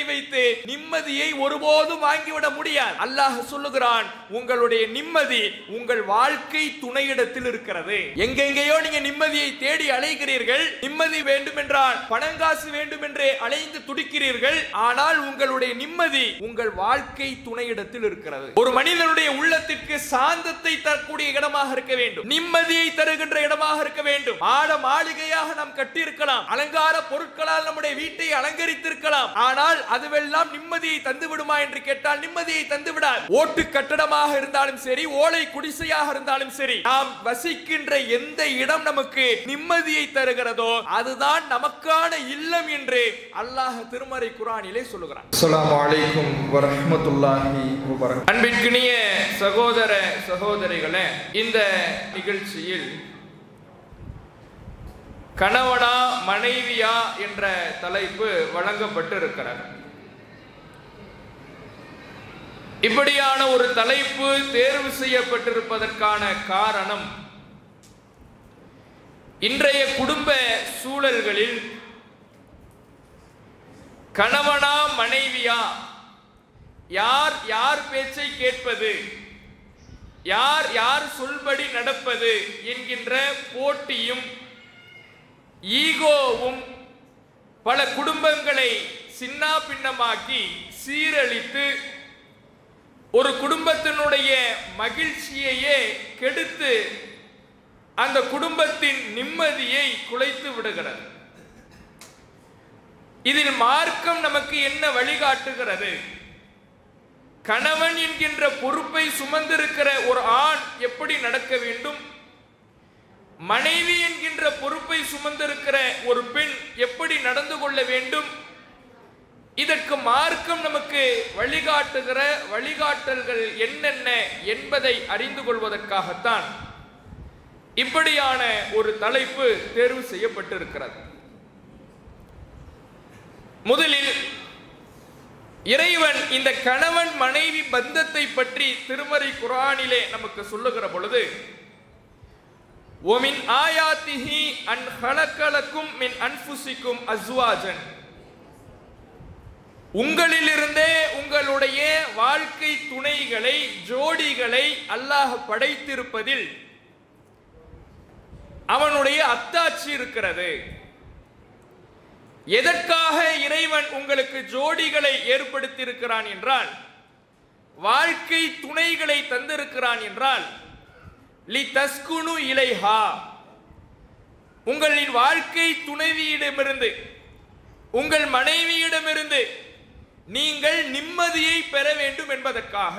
வைத்து நிம்மதியை ஒருபோதும் வாங்கிவிட முடியாது அல்லாஹ் சொல்லுகிறான் உங்களுடைய நிம்மதி உங்கள் வாழ்க்கை துணையிடத்தில் இருக்கிறது எங்கெங்கேயோ நீங்க நிம்மதியை தேடி அலைகிறீர்கள் நிம்மதி வேண்டும் என்றால் பணங்காசு வேண்டும் என்று அலைந்து துடிக்கிறீர்கள் ஆனால் உங்களுடைய நிம்மதி உங்கள் வாழ்க்கை துணையிடத்தில் இருக்கிறது ஒரு மனிதனுடைய உள்ளத்திற்கு சாந்தத்தை தரக்கூடிய இடமாக இருக்க வேண்டும் நிம்மதியை தருகின்ற இடமாக இருக்க வேண்டும் ஆட மாளிகையாக நாம் கட்டியிருக்கலாம் அலங்கார பொருட்களால் நம்முடைய வீட்டை அலங்கரித்திருக்கலாம் ஆனால் அதுவெல்லாம் நிம்மதியை தந்து விடுமா என்று கேட்டால் நிம்மதியை தந்து விடாது ஓட்டு கட்டடமாக இருந்தாலும் சரி ஓலை குடிசையாக இருந்தாலும் சரி நாம் வசிக்கின்ற எந்த இடம் நமக்கு நிம்மதியை தருகிறதோ அதுதான் நமக்கான இல்லம் என்று அல்லாஹ் திருமறை குரானிலே சொல்லுகிறான் அஸ்ஸலாமு அலைக்கும் வரஹ்மத்துல்லாஹி வபரகாத்துஹு அன்பிற்கினிய சகோதர சகோதரிகளே இந்த நிகழ்ச்சியில் கணவனா மனைவியா என்ற தலைப்பு வழங்கப்பட்டு இருக்கிறது இப்படியான ஒரு தலைப்பு தேர்வு செய்யப்பட்டிருப்பதற்கான காரணம் இன்றைய குடும்ப சூழல்களில் கணவனா மனைவியா யார் யார் பேச்சை கேட்பது யார் யார் சொல்படி நடப்பது என்கின்ற போட்டியும் ஈகோவும் பல குடும்பங்களை சின்னா பின்னமாக்கி சீரழித்து ஒரு குடும்பத்தினுடைய மகிழ்ச்சியையே கெடுத்து அந்த குடும்பத்தின் நிம்மதியை குலைத்து விடுகிறது இதில் மார்க்கம் நமக்கு என்ன வழிகாட்டுகிறது கணவன் என்கின்ற பொறுப்பை சுமந்திருக்கிற ஒரு ஆண் எப்படி நடக்க வேண்டும் மனைவி என்கின்ற பொறுப்பை சுமந்திருக்கிற ஒரு பெண் எப்படி நடந்து கொள்ள வேண்டும் இதற்கு மார்க்கம் நமக்கு வழிகாட்டுகிற வழிகாட்டல்கள் என்னென்ன என்பதை அறிந்து கொள்வதற்காகத்தான் இப்படியான ஒரு தலைப்பு தேர்வு செய்யப்பட்டிருக்கிறது முதலில் இறைவன் இந்த கணவன் மனைவி பந்தத்தை பற்றி திருமறை குரானிலே நமக்கு சொல்லுகிற பொழுது ஒமின் ஆயாத்திஹி அன் ஹலக்கலக்கும் மின் அன்புசிக்கும் அஸ்வாஜன் உங்களிலிருந்தே உங்களுடைய வாழ்க்கை துணைகளை ஜோடிகளை அல்லாஹ் படைத்திருப்பதில் அவனுடைய அத்தாட்சி இருக்கிறது எதற்காக இறைவன் உங்களுக்கு ஜோடிகளை ஏற்படுத்தியிருக்கிறான் என்றால் வாழ்க்கை துணைகளை தந்திருக்கிறான் என்றால் லி தஸ்குனு இலைஹா உங்களின் வாழ்க்கை துணைவியிடமிருந்து உங்கள் மனைவியிடமிருந்து நீங்கள் நிம்மதியை பெற வேண்டும் என்பதற்காக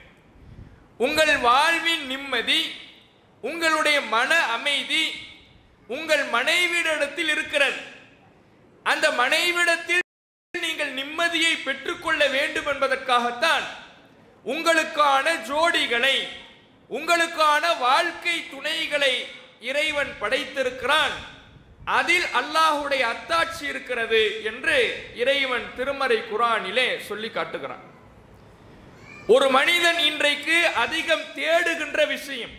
உங்கள் வாழ்வின் நிம்மதி உங்களுடைய மன அமைதி உங்கள் மனைவியிடத்தில் இருக்கிறது அந்த மனைவிடத்தில் நீங்கள் நிம்மதியை பெற்றுக்கொள்ள வேண்டும் என்பதற்காகத்தான் உங்களுக்கான ஜோடிகளை உங்களுக்கான வாழ்க்கை துணைகளை இறைவன் படைத்திருக்கிறான் அதில் அல்லாஹுடைய அத்தாட்சி இருக்கிறது என்று இறைவன் திருமறை குரானிலே சொல்லி காட்டுகிறான் ஒரு மனிதன் இன்றைக்கு அதிகம் தேடுகின்ற விஷயம்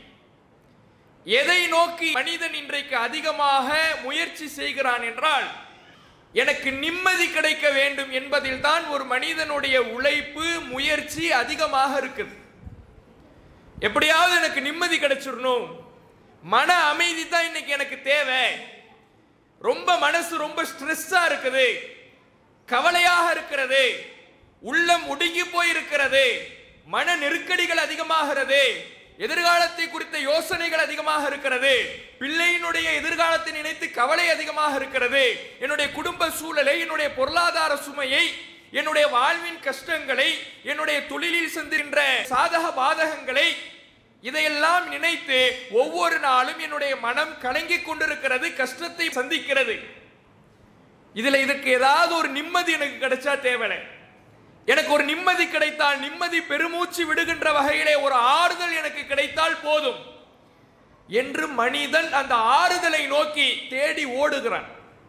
எதை நோக்கி மனிதன் இன்றைக்கு அதிகமாக முயற்சி செய்கிறான் என்றால் எனக்கு நிம்மதி கிடைக்க வேண்டும் என்பதில் தான் ஒரு மனிதனுடைய உழைப்பு முயற்சி அதிகமாக இருக்குது எப்படியாவது எனக்கு நிம்மதி கிடைச்சிடணும் மன அமைதி தான் இன்னைக்கு எனக்கு தேவை ரொம்ப மனசு ரொம்ப ஸ்ட்ரெஸ்ஸா இருக்குது கவலையாக இருக்கிறது உள்ளம் ஒடுங்கி போயிருக்கிறது மன நெருக்கடிகள் அதிகமாகிறது எதிர்காலத்தை குறித்த யோசனைகள் அதிகமாக இருக்கிறது பிள்ளையினுடைய எதிர்காலத்தை நினைத்து கவலை அதிகமாக இருக்கிறது என்னுடைய குடும்ப சூழலை என்னுடைய பொருளாதார சுமையை என்னுடைய வாழ்வின் கஷ்டங்களை என்னுடைய தொழிலில் சந்திக்கின்ற சாதக பாதகங்களை இதையெல்லாம் நினைத்து ஒவ்வொரு நாளும் என்னுடைய மனம் கலங்கிக் கொண்டிருக்கிறது கஷ்டத்தை சந்திக்கிறது இதுல இதுக்கு ஏதாவது ஒரு நிம்மதி எனக்கு கிடைச்சா தேவலை எனக்கு ஒரு நிம்மதி கிடைத்தால் நிம்மதி பெருமூச்சு விடுகின்ற வகையிலே ஒரு ஆறுதல் எனக்கு கிடைத்தால் போதும் என்று மனிதன் அந்த ஆறுதலை நோக்கி தேடி ஓடுகிறான்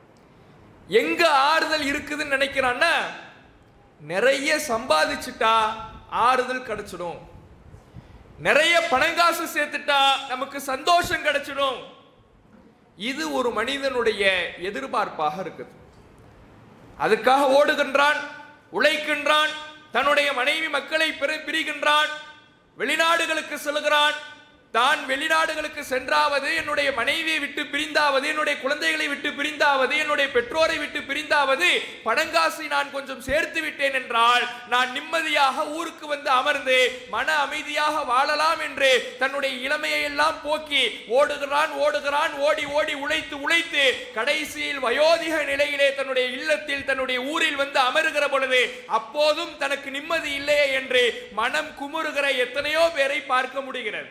எங்க ஆறுதல் இருக்குதுன்னு நினைக்கிறான்னா நிறைய சம்பாதிச்சுட்டா ஆறுதல் கிடைச்சிடும் நிறைய பணங்காசு சேர்த்துட்டா நமக்கு சந்தோஷம் கிடைச்சிடும் இது ஒரு மனிதனுடைய எதிர்பார்ப்பாக இருக்குது அதுக்காக ஓடுகின்றான் உழைக்கின்றான் தன்னுடைய மனைவி மக்களை பிரி- பிரிகின்றான் வெளிநாடுகளுக்கு செல்கிறான் தான் வெளிநாடுகளுக்கு சென்றாவது என்னுடைய மனைவியை விட்டு பிரிந்தாவது என்னுடைய குழந்தைகளை விட்டு பிரிந்தாவது என்னுடைய பெற்றோரை விட்டு பிரிந்தாவது பணங்காசை நான் கொஞ்சம் சேர்த்து விட்டேன் என்றால் நான் நிம்மதியாக ஊருக்கு வந்து அமர்ந்து மன அமைதியாக வாழலாம் என்று தன்னுடைய இளமையை எல்லாம் போக்கி ஓடுகிறான் ஓடுகிறான் ஓடி ஓடி உழைத்து உழைத்து கடைசியில் வயோதிக நிலையிலே தன்னுடைய இல்லத்தில் தன்னுடைய ஊரில் வந்து அமருகிற பொழுது அப்போதும் தனக்கு நிம்மதி இல்லையே என்று மனம் குமுறுகிற எத்தனையோ பேரை பார்க்க முடிகிறது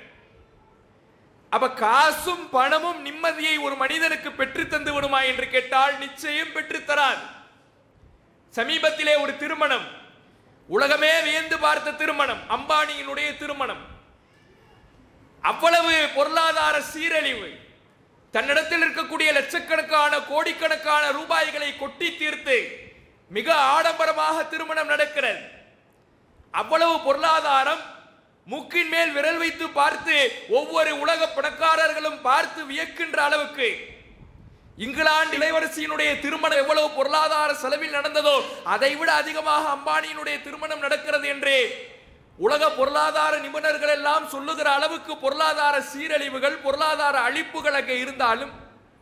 அப்ப காசும் பணமும் நிம்மதியை ஒரு மனிதனுக்கு பெற்று தந்து விடுமா என்று கேட்டால் நிச்சயம் பெற்றுத் தராது சமீபத்திலே ஒரு திருமணம் உலகமே வியந்து பார்த்த திருமணம் அம்பானியினுடைய திருமணம் அவ்வளவு பொருளாதார சீரழிவு தன்னிடத்தில் இருக்கக்கூடிய லட்சக்கணக்கான கோடிக்கணக்கான ரூபாய்களை கொட்டி தீர்த்து மிக ஆடம்பரமாக திருமணம் நடக்கிறது அவ்வளவு பொருளாதாரம் மூக்கின் மேல் விரல் வைத்து பார்த்து ஒவ்வொரு உலக பணக்காரர்களும் பார்த்து வியக்கின்ற அளவுக்கு இங்கிலாந்து இளவரசியினுடைய திருமணம் எவ்வளவு பொருளாதார செலவில் நடந்ததோ அதை விட அதிகமாக அம்பானியினுடைய திருமணம் நடக்கிறது என்று உலக பொருளாதார நிபுணர்கள் எல்லாம் சொல்லுகிற அளவுக்கு பொருளாதார சீரழிவுகள் பொருளாதார அழிப்புகள் அங்கே இருந்தாலும்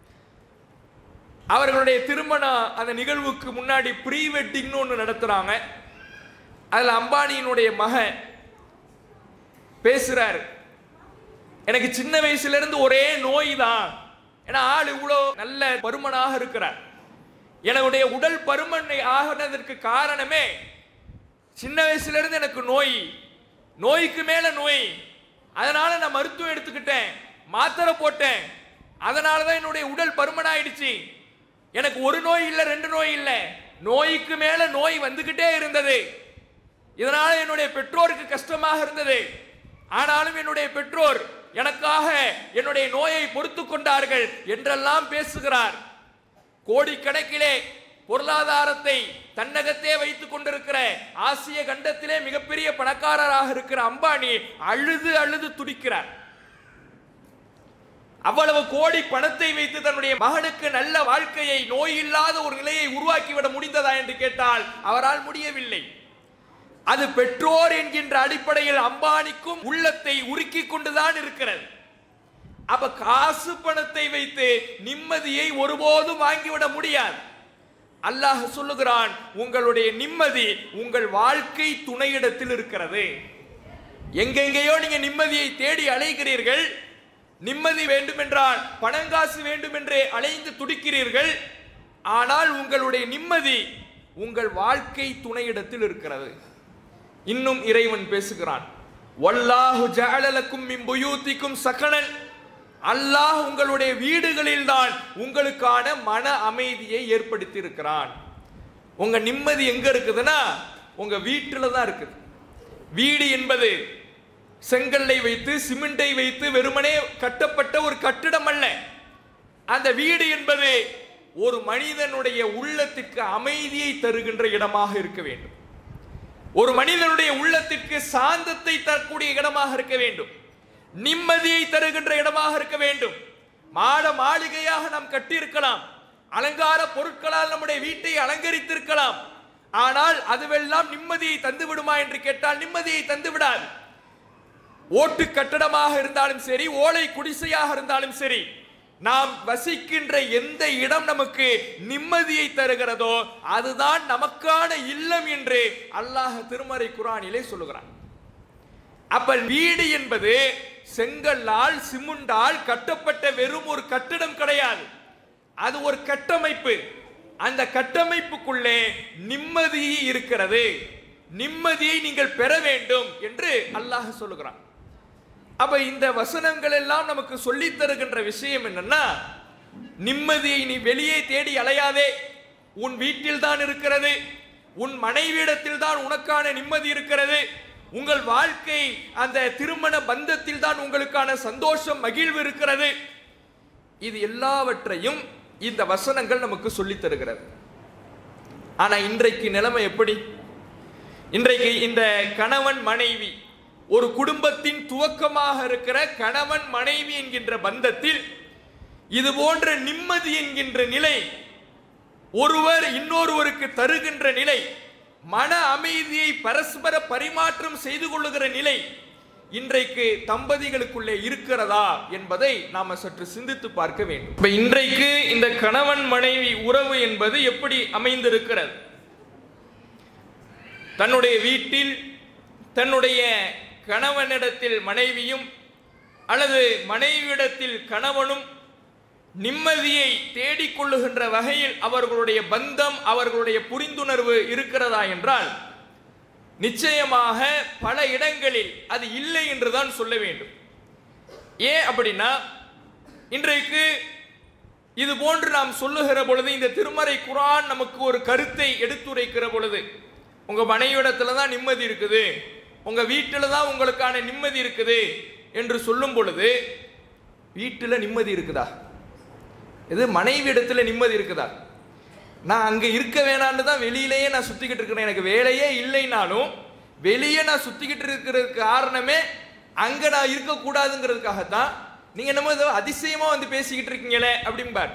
அவர்களுடைய திருமண அந்த நிகழ்வுக்கு முன்னாடி ப்ரீ வெட்டிங்னு ஒன்று நடத்துறாங்க அதில் அம்பானியினுடைய மகன் பேசுறாரு எனக்கு சின்ன வயசுல இருந்து ஒரே நோய் தான் ஏன்னா ஆள் இவ்வளோ நல்ல பருமனாக இருக்கிறார் என்னுடைய உடல் பருமன் ஆகினதற்கு காரணமே சின்ன வயசுல இருந்து எனக்கு நோய் நோய்க்கு மேல நோய் அதனால நான் மருத்துவம் எடுத்துக்கிட்டேன் மாத்திரை போட்டேன் அதனால தான் என்னுடைய உடல் பருமனாயிடுச்சு எனக்கு ஒரு நோய் இல்லை ரெண்டு நோய் இல்லை நோய்க்கு மேல நோய் வந்துகிட்டே இருந்தது இதனால என்னுடைய பெற்றோருக்கு கஷ்டமாக இருந்தது ஆனாலும் என்னுடைய பெற்றோர் எனக்காக என்னுடைய நோயை பொறுத்து கொண்டார்கள் என்றெல்லாம் பேசுகிறார் கோடிக்கணக்கிலே பொருளாதாரத்தை தன்னகத்தே வைத்துக் கொண்டிருக்கிற ஆசிய கண்டத்திலே மிகப்பெரிய பணக்காரராக இருக்கிற அம்பானி அழுது அழுது துடிக்கிறார் அவ்வளவு கோடி பணத்தை வைத்து தன்னுடைய மகனுக்கு நல்ல வாழ்க்கையை நோய் இல்லாத ஒரு நிலையை உருவாக்கிவிட முடிந்ததா என்று கேட்டால் அவரால் முடியவில்லை அது பெற்றோர் என்கின்ற அடிப்படையில் அம்பானிக்கும் உள்ளத்தை உருக்கி கொண்டுதான் இருக்கிறது அப்ப காசு பணத்தை வைத்து நிம்மதியை ஒருபோதும் வாங்கிவிட முடியாது அல்லாஹ் சொல்லுகிறான் உங்களுடைய நிம்மதி உங்கள் வாழ்க்கை துணையிடத்தில் இருக்கிறது எங்கெங்கேயோ நீங்க நிம்மதியை தேடி அலைகிறீர்கள் நிம்மதி வேண்டுமென்றால் பணங்காசு வேண்டுமென்றே அலைந்து துடிக்கிறீர்கள் ஆனால் உங்களுடைய நிம்மதி உங்கள் வாழ்க்கை துணையிடத்தில் இருக்கிறது இன்னும் இறைவன் பேசுகிறான் வல்லாஹு ஜஅலலக்கும் மின் புயூத்திக்கும் சகனன் அல்லாஹ் உங்களுடைய வீடுகளில் தான் உங்களுக்கான மன அமைதியை ஏற்படுத்தி இருக்கிறான் உங்க நிம்மதி எங்க இருக்குதுன்னா உங்க வீட்டில் தான் இருக்குது வீடு என்பது செங்கல்லை வைத்து சிமெண்டை வைத்து வெறுமனே கட்டப்பட்ட ஒரு கட்டிடம் அல்ல அந்த வீடு என்பது ஒரு மனிதனுடைய உள்ளத்திற்கு அமைதியை தருகின்ற இடமாக இருக்க வேண்டும் ஒரு மனிதனுடைய உள்ளத்திற்கு சாந்தத்தை தரக்கூடிய இடமாக இருக்க வேண்டும் நிம்மதியை தருகின்ற இடமாக இருக்க வேண்டும் மாட மாளிகையாக நாம் கட்டியிருக்கலாம் அலங்கார பொருட்களால் நம்முடைய வீட்டை அலங்கரித்திருக்கலாம் ஆனால் அதுவெல்லாம் நிம்மதியை தந்து விடுமா என்று கேட்டால் நிம்மதியை தந்து விடாது ஓட்டு கட்டடமாக இருந்தாலும் சரி ஓலை குடிசையாக இருந்தாலும் சரி நாம் வசிக்கின்ற எந்த இடம் நமக்கு நிம்மதியை தருகிறதோ அதுதான் நமக்கான இல்லம் என்று அல்லாஹ் திருமறை குரானிலே சொல்லுகிறான் அப்ப வீடு என்பது செங்கல்லால் சிமுண்டால் கட்டப்பட்ட வெறும் ஒரு கட்டிடம் கிடையாது அது ஒரு கட்டமைப்பு அந்த கட்டமைப்புக்குள்ளே நிம்மதி இருக்கிறது நிம்மதியை நீங்கள் பெற வேண்டும் என்று அல்லாஹ் சொல்லுகிறான் அப்ப இந்த வசனங்கள் எல்லாம் நமக்கு சொல்லித் தருகின்ற விஷயம் என்னன்னா நிம்மதியை நீ வெளியே தேடி அலையாதே உன் வீட்டில் தான் இருக்கிறது உன் மனைவியிடத்தில் தான் உனக்கான நிம்மதி இருக்கிறது உங்கள் வாழ்க்கை அந்த திருமண பந்தத்தில் தான் உங்களுக்கான சந்தோஷம் மகிழ்வு இருக்கிறது இது எல்லாவற்றையும் இந்த வசனங்கள் நமக்கு சொல்லித் தருகிறது ஆனா இன்றைக்கு நிலைமை எப்படி இன்றைக்கு இந்த கணவன் மனைவி ஒரு குடும்பத்தின் துவக்கமாக இருக்கிற கணவன் மனைவி என்கின்ற பந்தத்தில் இது போன்ற நிம்மதி என்கின்ற நிலை ஒருவர் இன்னொருவருக்கு தருகின்ற நிலை மன அமைதியை பரஸ்பர பரிமாற்றம் செய்து கொள்ளுகிற நிலை இன்றைக்கு தம்பதிகளுக்குள்ளே இருக்கிறதா என்பதை நாம சற்று சிந்தித்து பார்க்க வேண்டும் இப்ப இன்றைக்கு இந்த கணவன் மனைவி உறவு என்பது எப்படி அமைந்திருக்கிறது தன்னுடைய வீட்டில் தன்னுடைய கணவனிடத்தில் மனைவியும் அல்லது மனைவியிடத்தில் கணவனும் நிம்மதியை தேடிக்கொள்ளுகின்ற வகையில் அவர்களுடைய பந்தம் அவர்களுடைய புரிந்துணர்வு இருக்கிறதா என்றால் நிச்சயமாக பல இடங்களில் அது இல்லை என்றுதான் சொல்ல வேண்டும் ஏன் அப்படின்னா இன்றைக்கு இது போன்று நாம் சொல்லுகிற பொழுது இந்த திருமறை குரான் நமக்கு ஒரு கருத்தை எடுத்துரைக்கிற பொழுது உங்க மனைவிடத்துல தான் நிம்மதி இருக்குது உங்க வீட்டில் தான் உங்களுக்கான நிம்மதி இருக்குது என்று சொல்லும் பொழுது வீட்டில் நிம்மதி இருக்குதா இது மனைவி இடத்துல நிம்மதி இருக்குதா நான் அங்க இருக்க வேணான்னு தான் வெளியிலேயே நான் சுத்திக்கிட்டு இருக்கிறேன் எனக்கு வேலையே இல்லைனாலும் வெளியே நான் சுத்திக்கிட்டு இருக்கிறதுக்கு காரணமே அங்க நான் இருக்கக்கூடாதுங்கிறதுக்காகத்தான் நீங்க என்னமோ ஏதோ அதிசயமா வந்து பேசிக்கிட்டு இருக்கீங்களே அப்படிம்பார்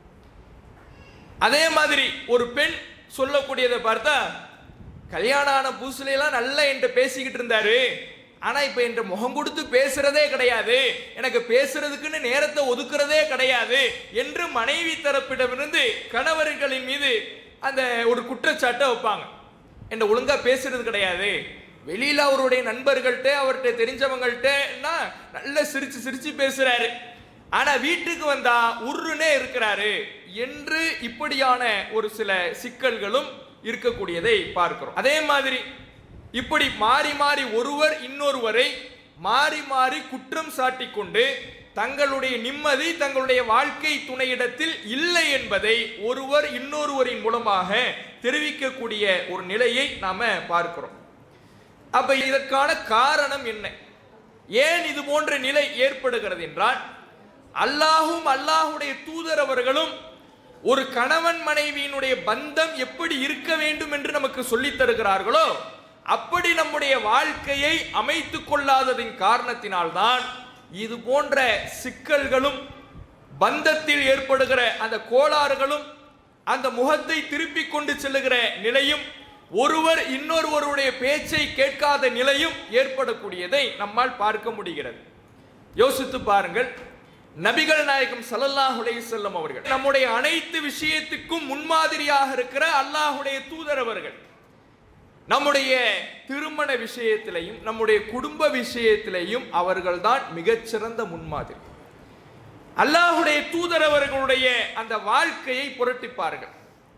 அதே மாதிரி ஒரு பெண் சொல்லக்கூடியதை பார்த்தா கல்யாணம் ஆன புதுசுல எல்லாம் நல்லா என்கிட்ட பேசிக்கிட்டு இருந்தாரு ஆனா இப்ப என்கிட்ட முகம் கொடுத்து பேசுறதே கிடையாது எனக்கு பேசுறதுக்குன்னு நேரத்தை ஒதுக்குறதே கிடையாது என்று மனைவி தரப்பிடமிருந்து கணவர்களின் மீது அந்த ஒரு குற்றச்சாட்டை வைப்பாங்க என்ன ஒழுங்கா பேசுறது கிடையாது வெளியில அவருடைய நண்பர்கள்ட்ட அவர்கிட்ட தெரிஞ்சவங்கள்ட்ட நல்ல சிரிச்சு சிரிச்சு பேசுறாரு ஆனா வீட்டுக்கு வந்தா உருன்னே இருக்கிறாரு என்று இப்படியான ஒரு சில சிக்கல்களும் இருக்கக்கூடியதை பார்க்கிறோம் அதே மாதிரி இப்படி மாறி மாறி ஒருவர் இன்னொருவரை மாறி மாறி குற்றம் சாட்டிக் கொண்டு தங்களுடைய நிம்மதி தங்களுடைய வாழ்க்கை துணையிடத்தில் இல்லை என்பதை ஒருவர் இன்னொருவரின் மூலமாக தெரிவிக்கக்கூடிய ஒரு நிலையை நாம பார்க்கிறோம் அப்ப இதற்கான காரணம் என்ன ஏன் இது போன்ற நிலை ஏற்படுகிறது என்றால் அல்லாஹும் அல்லாஹுடைய தூதர் அவர்களும் ஒரு கணவன் மனைவியினுடைய பந்தம் எப்படி இருக்க வேண்டும் என்று நமக்கு சொல்லித் தருகிறார்களோ அப்படி நம்முடைய வாழ்க்கையை அமைத்துக் கொள்ளாததின் காரணத்தினால்தான் இது போன்ற சிக்கல்களும் பந்தத்தில் ஏற்படுகிற அந்த கோளாறுகளும் அந்த முகத்தை திருப்பிக் கொண்டு செல்லுகிற நிலையும் ஒருவர் இன்னொருவருடைய பேச்சை கேட்காத நிலையும் ஏற்படக்கூடியதை நம்மால் பார்க்க முடிகிறது யோசித்து பாருங்கள் நபிகள் நாயகம் ஸல்லல்லாஹு அலைஹி வஸல்லம் அவர்கள் நம்முடைய அனைத்து விஷயத்துக்கும் முன்மாதிரியாக இருக்கிற அல்லாஹுடைய தூதர் அவர்கள் நம்முடைய திருமண விஷயத்திலையும் நம்முடைய குடும்ப விஷயத்திலையும் அவர்கள்தான் மிகச்சிறந்த முன்மாதிரி அல்லாஹுடைய தூதர் அவர்களுடைய அந்த வாழ்க்கையை புரட்டிப்பார்கள்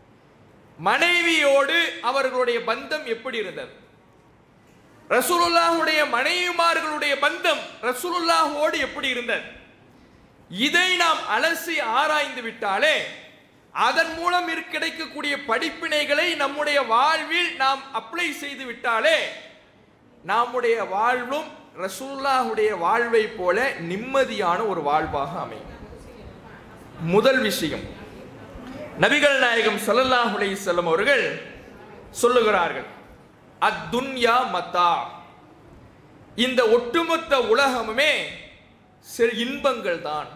மனைவியோடு அவர்களுடைய பந்தம் எப்படி இருந்தது ரசூலுல்லாஹுடைய மனைவிமார்களுடைய பந்தம் ரசூலுல்லாஹோடு எப்படி இருந்தது இதை நாம் அலசி ஆராய்ந்து விட்டாலே அதன் மூலம் இருக் கிடைக்கக்கூடிய படிப்பினைகளை நம்முடைய வாழ்வில் நாம் அப்ளை செய்து விட்டாலே நம்முடைய வாழ்வும் ரசூல்லாஹுடைய வாழ்வை போல நிம்மதியான ஒரு வாழ்வாக அமையும் முதல் விஷயம் நபிகள் நாயகம் ஸல்லல்லாஹு அலைஹி வஸல்லம் அவர்கள் சொல்லுகிறார்கள் அத்துன்யா மத்தா இந்த ஒட்டுமொத்த உலகமுமே சில இன்பங்கள் தான்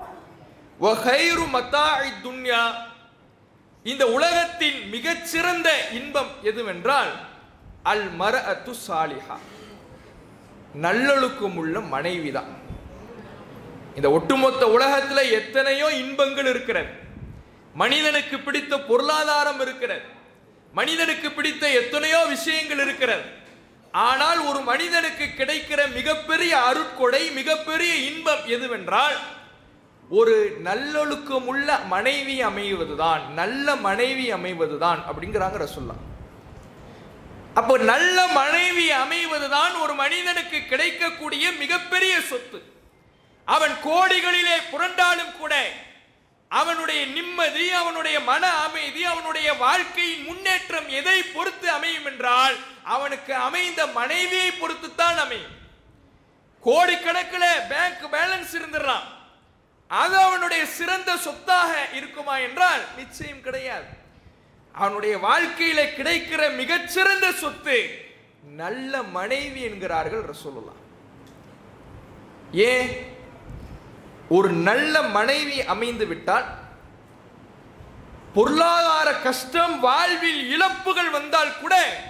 வகைரு மத்தாஇ துன்யா இந்த உலகத்தின் மிகச்சிறந்த இன்பம் எதுவென்றால் அல் மர அத்து சாலிஹா நல்லொழுக்கம் உள்ள மனைவிதான் இந்த ஒட்டுமொத்த உலகத்துல எத்தனையோ இன்பங்கள் இருக்கிறது மனிதனுக்கு பிடித்த பொருளாதாரம் இருக்கிறது மனிதனுக்கு பிடித்த எத்தனையோ விஷயங்கள் இருக்கிறது ஆனால் ஒரு மனிதனுக்கு கிடைக்கிற மிகப்பெரிய அருட்கொடை மிகப்பெரிய இன்பம் எதுவென்றால் ஒரு நல்லொழுக்கமுள்ள மனைவி அமைவதுதான் நல்ல மனைவி அமைவதுதான் அப்படிங்கிறாங்க ரசுல்லா அப்போ நல்ல மனைவி அமைவதுதான் ஒரு மனிதனுக்கு கிடைக்கக்கூடிய மிகப்பெரிய சொத்து அவன் கோடிகளிலே புரண்டாலும் கூட அவனுடைய நிம்மதி அவனுடைய மன அமைதி அவனுடைய வாழ்க்கையின் முன்னேற்றம் எதை பொறுத்து அமையும் என்றால் அவனுக்கு அமைந்த மனைவியை பொறுத்துத்தான் அமையும் கோடிக்கணக்கில் பேங்க் பேலன்ஸ் இருந்துடலாம் அது அவனுடைய சிறந்த சொத்தாக இருக்குமா என்றால் நிச்சயம் கிடையாது அவனுடைய வாழ்க்கையில கிடைக்கிற மிகச்சிறந்த சொத்து நல்ல மனைவி என்கிறார்கள் ரசூலுல்லா ஏன் ஒரு நல்ல மனைவி அமைந்து விட்டால் பொருளாதார கஷ்டம் வாழ்வில் இழப்புகள் வந்தால் கூட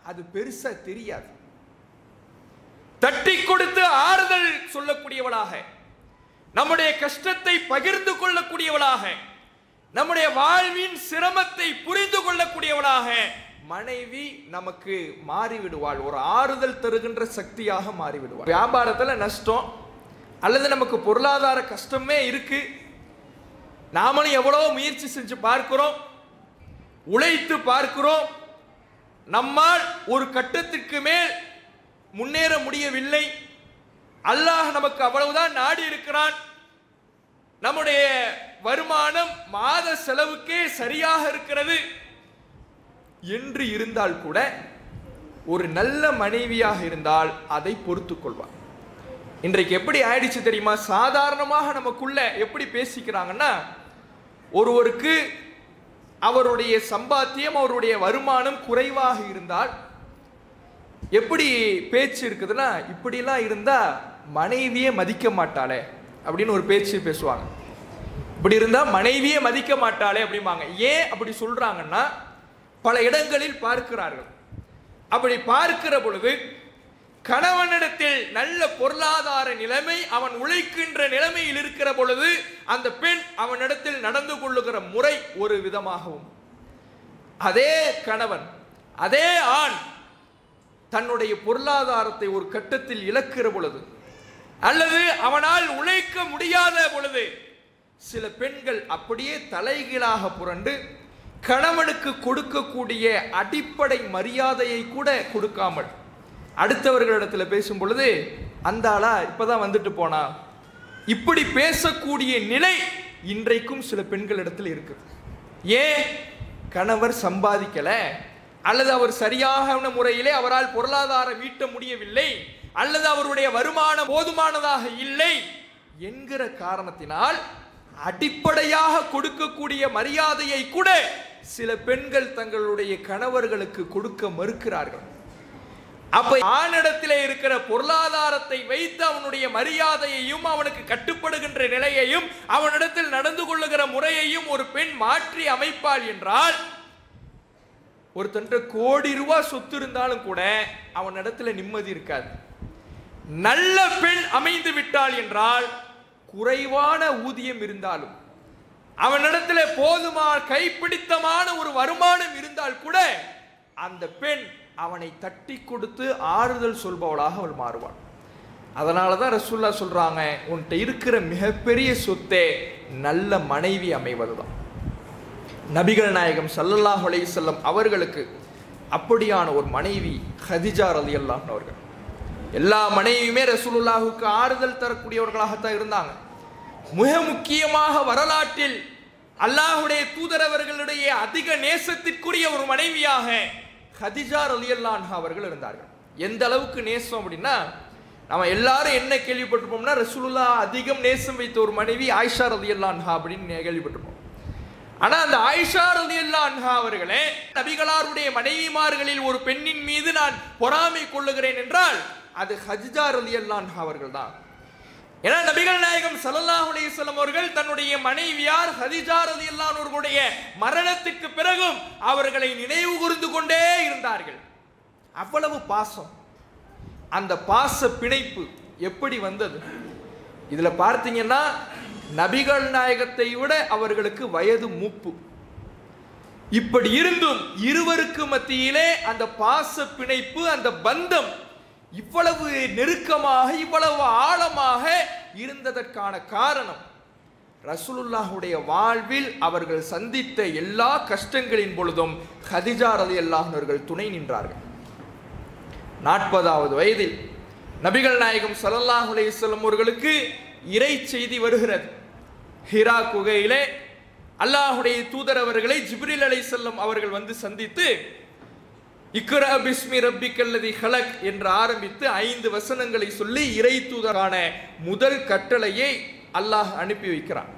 அது பெருசா தெரியாது தட்டி கொடுத்து ஆறுதல் சொல்லக்கூடியவளாக நம்முடைய கஷ்டத்தை பகிர்ந்து கொள்ளக்கூடியவளாக நம்முடைய வாழ்வின் சிரமத்தை புரிந்து கொள்ளக்கூடியவளாக மனைவி நமக்கு மாறிவிடுவாள் ஒரு ஆறுதல் தருகின்ற சக்தியாக மாறிவிடுவாள் வியாபாரத்துல நஷ்டம் அல்லது நமக்கு பொருளாதார கஷ்டமே இருக்கு நாமளும் எவ்வளோ முயற்சி செஞ்சு பார்க்கிறோம் உழைத்து பார்க்கிறோம் நம்மால் ஒரு கட்டத்திற்கு மேல் முன்னேற முடியவில்லை அல்லாஹ் நமக்கு அவ்வளவுதான் நாடி இருக்கிறான் நம்முடைய வருமானம் மாத செலவுக்கே சரியாக இருக்கிறது என்று இருந்தால் கூட ஒரு நல்ல மனைவியாக இருந்தால் அதை பொறுத்துக் கொள்வார் இன்றைக்கு எப்படி ஆயிடுச்சு தெரியுமா சாதாரணமாக நமக்குள்ள எப்படி பேசிக்கிறாங்கன்னா ஒருவருக்கு அவருடைய சம்பாத்தியம் அவருடைய வருமானம் குறைவாக இருந்தால் எப்படி பேச்சு இருக்குதுன்னா இப்படிலாம் இருந்தா மனைவியே மதிக்க மாட்டாளே அப்படின்னு ஒரு பேச்சு பேசுவாங்க இப்படி இருந்தா மனைவியே மதிக்க மாட்டாளே அப்படிம்பாங்க ஏன் அப்படி சொல்றாங்கன்னா பல இடங்களில் பார்க்கிறார்கள் அப்படி பார்க்கிற பொழுது கணவனிடத்தில் நல்ல பொருளாதார நிலைமை அவன் உழைக்கின்ற நிலைமையில் இருக்கிற பொழுது அந்த பெண் அவனிடத்தில் நடந்து கொள்ளுகிற முறை ஒரு விதமாகவும் அதே கணவன் அதே ஆண் தன்னுடைய பொருளாதாரத்தை ஒரு கட்டத்தில் இழக்கிற பொழுது அல்லது அவனால் உழைக்க முடியாத பொழுது சில பெண்கள் அப்படியே தலைகீழாக புரண்டு கணவனுக்கு கொடுக்கக்கூடிய அடிப்படை மரியாதையை கூட கொடுக்காமல் அடுத்தவர்களிடத்துல பேசும் பொழுது அந்த ஆளா இப்பதான் வந்துட்டு போனா இப்படி பேசக்கூடிய நிலை இன்றைக்கும் சில பெண்களிடத்தில் இருக்குது ஏன் கணவர் சம்பாதிக்கல அல்லது அவர் சரியான முறையிலே அவரால் பொருளாதாரம் ஈட்ட முடியவில்லை அல்லது அவருடைய வருமானம் போதுமானதாக இல்லை என்கிற காரணத்தினால் அடிப்படையாக கொடுக்கக்கூடிய மரியாதையை கூட சில பெண்கள் தங்களுடைய கணவர்களுக்கு கொடுக்க மறுக்கிறார்கள் அப்ப ஆணிடத்திலே இருக்கிற பொருளாதாரத்தை வைத்து அவனுடைய மரியாதையையும் அவனுக்கு கட்டுப்படுகின்ற நிலையையும் அவனிடத்தில் நடந்து கொள்ளுகிற முறையையும் ஒரு பெண் மாற்றி அமைப்பாள் என்றால் ஒருத்தன்ட்ட கோடி ரூபாய் சொத்து இருந்தாலும் கூட அவனிடத்துல நிம்மதி இருக்காது நல்ல பெண் அமைந்து விட்டாள் என்றால் குறைவான ஊதியம் இருந்தாலும் அவனிடத்துல போதுமா கைப்பிடித்தமான ஒரு வருமானம் இருந்தால் கூட அந்த பெண் அவனை தட்டி கொடுத்து ஆறுதல் சொல்பவளாக அவள் மாறுவாள் அதனால தான் ரசூல்லா சொல்றாங்க உன்கிட்ட இருக்கிற மிகப்பெரிய சொத்தே நல்ல மனைவி அமைவதுதான் நபிகள் நாயகம் ஸல்லல்லாஹு அலைஹி வஸல்லம் அவர்களுக்கு அப்படியான ஒரு மனைவி ஹதிஜா ரலியல்லாஹு அவர்கள் எல்லா மனைவியுமே ரசூலுல்லாஹுக்கு ஆறுதல் தரக்கூடியவர்களாகத்தான் இருந்தாங்க மிக முக்கியமாக வரலாற்றில் அல்லாஹுடைய தூதரவர்களுடைய அதிக நேசத்திற்குரிய ஒரு மனைவியாக ஹதிஜா ரலியல்லான்ஹா அவர்கள் இருந்தார்கள் எந்த அளவுக்கு நேசம் அப்படின்னா நம்ம எல்லாரும் என்ன கேள்விப்பட்டிருப்போம்னா ரசூலுல்லா அதிகம் நேசம் வைத்த ஒரு மனைவி ஆயிஷா ரலியல்லான்ஹா அப்படின்னு கேள்விப்பட்டிருப்போம் ஆனா அந்த ஆயிஷா ரலியல்லாஹு அன்ஹா அவர்களே நபிகளாருடைய மனைவிமார்களில் ஒரு பெண்ணின் மீது நான் பொறாமை கொள்ளுகிறேன் என்றால் அது ஹஜ்ஜா ரலியல்லாஹு அன்ஹா அவர்கள் தான் ஏன்னா நபிகள் நாயகம் ஸல்லல்லாஹு அலைஹி வஸல்லம் அவர்கள் தன்னுடைய மனைவியார் ஹதிஜா ரலியல்லாஹு அவர்களுடைய மரணத்திற்கு பிறகும் அவர்களை நினைவு கூர்ந்து கொண்டே இருந்தார்கள் அவ்வளவு பாசம் அந்த பாச பிணைப்பு எப்படி வந்தது இதுல பார்த்தீங்கன்னா நபிகள் நாயகத்தை விட அவர்களுக்கு வயது மூப்பு இப்படி இருந்தும் இருவருக்கு மத்தியிலே அந்த பாச பிணைப்பு அந்த பந்தம் இவ்வளவு நெருக்கமாக இவ்வளவு ஆழமாக இருந்ததற்கான காரணம் ரசூலுல்லாஹுடைய வாழ்வில் அவர்கள் சந்தித்த எல்லா கஷ்டங்களின் பொழுதும் ஹதிஜா ரலியல்லாஹு அவர்கள் துணை நின்றார்கள் நாற்பதாவது வயதில் நபிகள் நாயகம் ஸல்லல்லாஹு அலைஹி வஸல்லம் அவர்களுக்கு இறை செய்தி வருகிறது ஹிரா குகையிலே அல்லாஹுடைய தூதர் அவர்களை ஜிப்ரில் அலைஹிஸ்ஸலாம் அவர்கள் வந்து சந்தித்து இக்ரா பிஸ்மி ரப்பிக்கல்லதி ஹலக் என்று ஆரம்பித்து ஐந்து வசனங்களை சொல்லி இறை தூதரான முதல் கட்டளையை அல்லாஹ் அனுப்பி வைக்கிறான்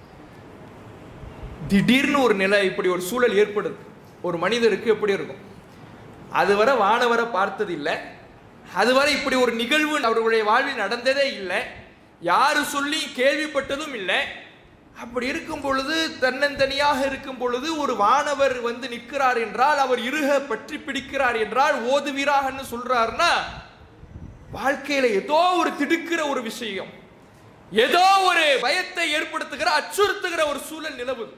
திடீர்னு ஒரு நிலை இப்படி ஒரு சூழல் ஏற்படுது ஒரு மனிதருக்கு எப்படி இருக்கும் அதுவரை வானவரை பார்த்தது இல்லை அதுவரை இப்படி ஒரு நிகழ்வு அவர்களுடைய வாழ்வில் நடந்ததே இல்லை யாரு சொல்லி கேள்விப்பட்டதும் இல்லை அப்படி இருக்கும் பொழுது தன்னந்தனியாக இருக்கும் பொழுது ஒரு வானவர் வந்து நிற்கிறார் என்றால் அவர் இருக பற்றி பிடிக்கிறார் என்றால் ஓதுவீராகன்னு சொல்றாருன்னா வாழ்க்கையில ஏதோ ஒரு திடுக்கிற ஒரு விஷயம் ஏதோ ஒரு பயத்தை ஏற்படுத்துகிற அச்சுறுத்துகிற ஒரு சூழல் நிலவுது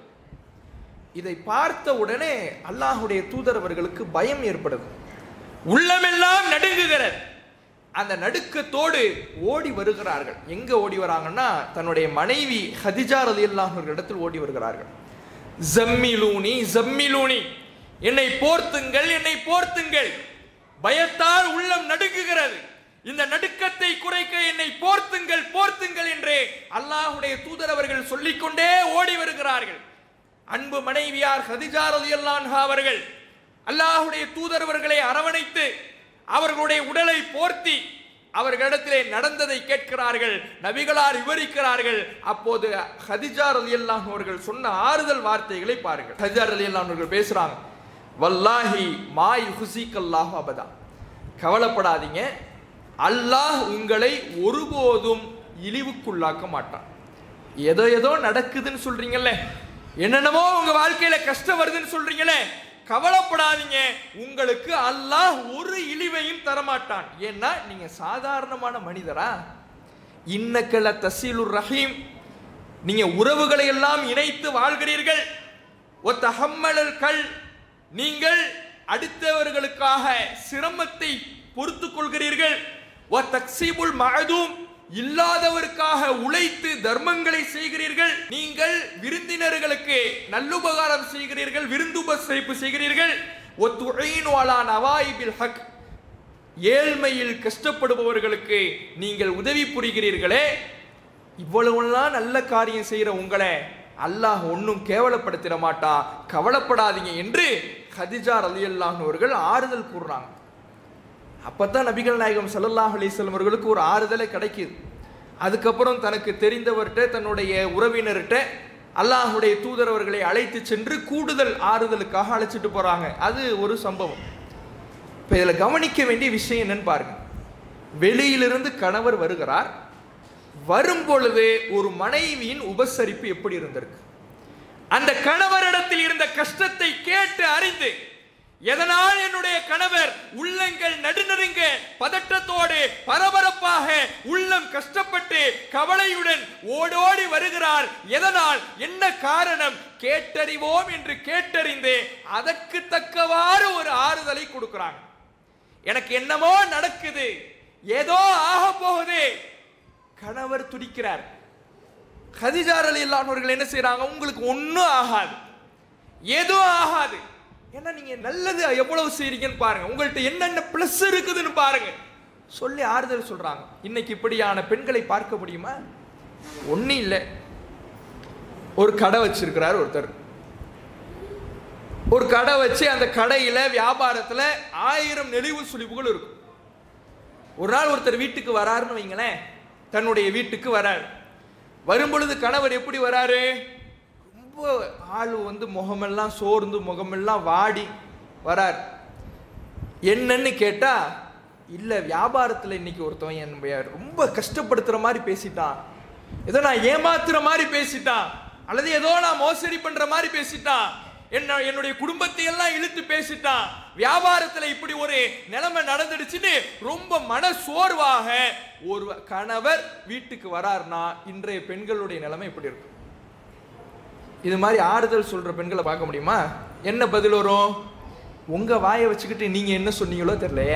இதை பார்த்த உடனே அல்லாஹுடைய தூதர் அவர்களுக்கு பயம் ஏற்படுது உள்ளமெல்லாம் நடுங்குகிறது அந்த நடுக்கத்தோடு ஓடி வருகிறார்கள் எங்க ஓடி வராங்கன்னா தன்னுடைய மனைவி ஹதிஜா ரலியல்லாஹு இடத்தில் ஓடி வருகிறார்கள் ஜம்மிலூனி ஜம்மிலூனி என்னை போர்த்துங்கள் என்னை போர்த்துங்கள் பயத்தால் உள்ளம் நடுங்குகிறது இந்த நடுக்கத்தை குறைக்க என்னை போர்த்துங்கள் போர்த்துங்கள் என்று அல்லாஹுடைய தூதர் அவர்கள் சொல்லிக்கொண்டே ஓடி வருகிறார்கள் அன்பு மனைவியார் ஹதிஜா ரலியல்லாஹு அவர்கள் அல்லாஹுடைய தூதர் அவர்களை அரவணைத்து அவர்களுடைய உடலை போர்த்தி அவர்களிடத்திலே நடந்ததை கேட்கிறார்கள் நபிகளார் விவரிக்கிறார்கள் அப்போது ஹதிஜா ரலியல்லாஹு அவர்கள் சொன்ன ஆறுதல் வார்த்தைகளை பாருங்கள் ஹதிஜா ரலியல்லாஹு அவர்கள் பேசுறாங்க வல்லாஹி மாய் ஹுசிகல்லாஹு அபதா கவலைப்படாதீங்க அல்லாஹ் உங்களை ஒருபோதும் இழிவுக்குள்ளாக்க மாட்டான் ஏதோ ஏதோ நடக்குதுன்னு சொல்றீங்கல்ல என்னென்னமோ உங்க வாழ்க்கையில கஷ்டம் வருதுன்னு சொல்றீங்களே கவலைப்படாதீங்க உங்களுக்கு அல்லாஹ் ஒரு இழிவையும் தரமாட்டான் ஏன்னா நீங்க சாதாரணமான மனிதரா இன்னக்கல தசீலுர் ரஹீம் நீங்க உறவுகளை எல்லாம் இணைத்து வாழ்கிறீர்கள் ஒத்த ஹம்மலல் கல் நீங்கள் அடுத்தவர்களுக்காக சிரமத்தை பொறுத்துக் கொள்கிறீர்கள் ஒ தக்சீபுல் மஅதூம் இல்லாதவருக்காக உழைத்து தர்மங்களை செய்கிறீர்கள் நீங்கள் விருந்தினர்களுக்கு நல்லுபகாரம் செய்கிறீர்கள் விருந்துபசரிப்பு செய்கிறீர்கள் ஒத்துழைனு அலா நவாயிபில் ஹக் ஏழ்மையில் கஷ்டப்படுபவர்களுக்கு நீங்கள் உதவி புரிகிறீர்களே இவ்வளவுலாம் நல்ல காரியம் செய்யற உங்களை அல்லாஹ் ஒன்றும் கேவலப்படுத்திட மாட்டா கவலைப்படாதீங்க என்று ஹதிஜா ரலியல்லாஹு அவர்கள் ஆறுதல் கூறுறாங்க அப்பதான் நபிகள் நாயகம் ஸல்லல்லாஹு அலைஹி வஸல்லம் அவர்களுக்கு ஒரு ஆறுதலே கிடைக்குது அதுக்கப்புறம் தனக்கு தெரிந்தவர்கிட்ட தன்னுடைய உறவினர்கிட்ட அல்லாஹுடைய தூதர் அவர்களை அழைத்து சென்று கூடுதல் ஆறுதலுக்காக அழைச்சிட்டு போறாங்க அது ஒரு சம்பவம் இப்போ இதில் கவனிக்க வேண்டிய விஷயம் என்னன்னு பாருங்க வெளியிலிருந்து கணவர் வருகிறார் வரும் பொழுது ஒரு மனைவியின் உபசரிப்பு எப்படி இருந்திருக்கு அந்த கணவரிடத்தில் இருந்த கஷ்டத்தை கேட்டு அறிந்து எதனால் என்னுடைய கணவர் உள்ளங்கள் நடுநடுங்க பதட்டத்தோடு பரபரப்பாக உள்ளம் கஷ்டப்பட்டு கவலையுடன் ஓடோடி வருகிறார் எதனால் என்ன காரணம் கேட்டறிவோம் என்று கேட்டறிந்து அதற்கு தக்கவாறு ஒரு ஆறுதலை கொடுக்கிறாங்க எனக்கு என்னமோ நடக்குது ஏதோ ஆக போகுது கணவர் துடிக்கிறார் ஹதிஜார் அலி இல்லாதவர்கள் என்ன செய்றாங்க உங்களுக்கு ஒன்றும் ஆகாது ஏதோ ஆகாது ஏன்னா நீங்க நல்லது எவ்வளவு செய்றீங்கன்னு பாருங்க உங்கள்ட்ட என்னென்ன ப்ளஸ் இருக்குதுன்னு பாருங்க சொல்லி ஆறுதல் சொல்றாங்க இன்னைக்கு இப்படியான பெண்களை பார்க்க முடியுமா ஒன்றும் இல்லை ஒரு கடை வச்சிருக்கிறார் ஒருத்தர் ஒரு கடை வச்சு அந்த கடையில வியாபாரத்துல ஆயிரம் நெளிவு சுழிவுகள் இருக்கும் ஒரு நாள் ஒருத்தர் வீட்டுக்கு வராருன்னு வைங்களேன் தன்னுடைய வீட்டுக்கு வராரு வரும் பொழுது கணவர் எப்படி வராரு ரொம்ப ஆள் வந்து முகமெல்லாம் சோர்ந்து முகமெல்லாம் வாடி வரார் என்னன்னு கேட்டா இல்ல வியாபாரத்துல இன்னைக்கு ஒருத்தவன் என்னுடைய ரொம்ப கஷ்டப்படுத்துற மாதிரி பேசிட்டான் ஏதோ நான் ஏமாத்துற மாதிரி பேசிட்டான் அல்லது ஏதோ நான் மோசடி பண்ற மாதிரி பேசிட்டான் என்ன என்னுடைய குடும்பத்தை எல்லாம் இழுத்து பேசிட்டான் வியாபாரத்துல இப்படி ஒரு நிலைமை நடந்துடுச்சுன்னு ரொம்ப மன சோர்வாக ஒரு கணவர் வீட்டுக்கு வராருன்னா இன்றைய பெண்களுடைய நிலைமை இப்படி இருக்கும் இது மாதிரி ஆறுதல் சொல்ற பெண்களை பார்க்க முடியுமா என்ன பதில் வரும் உங்க வாயை வச்சுக்கிட்டு நீங்க என்ன சொன்னீங்களோ தெரியலையே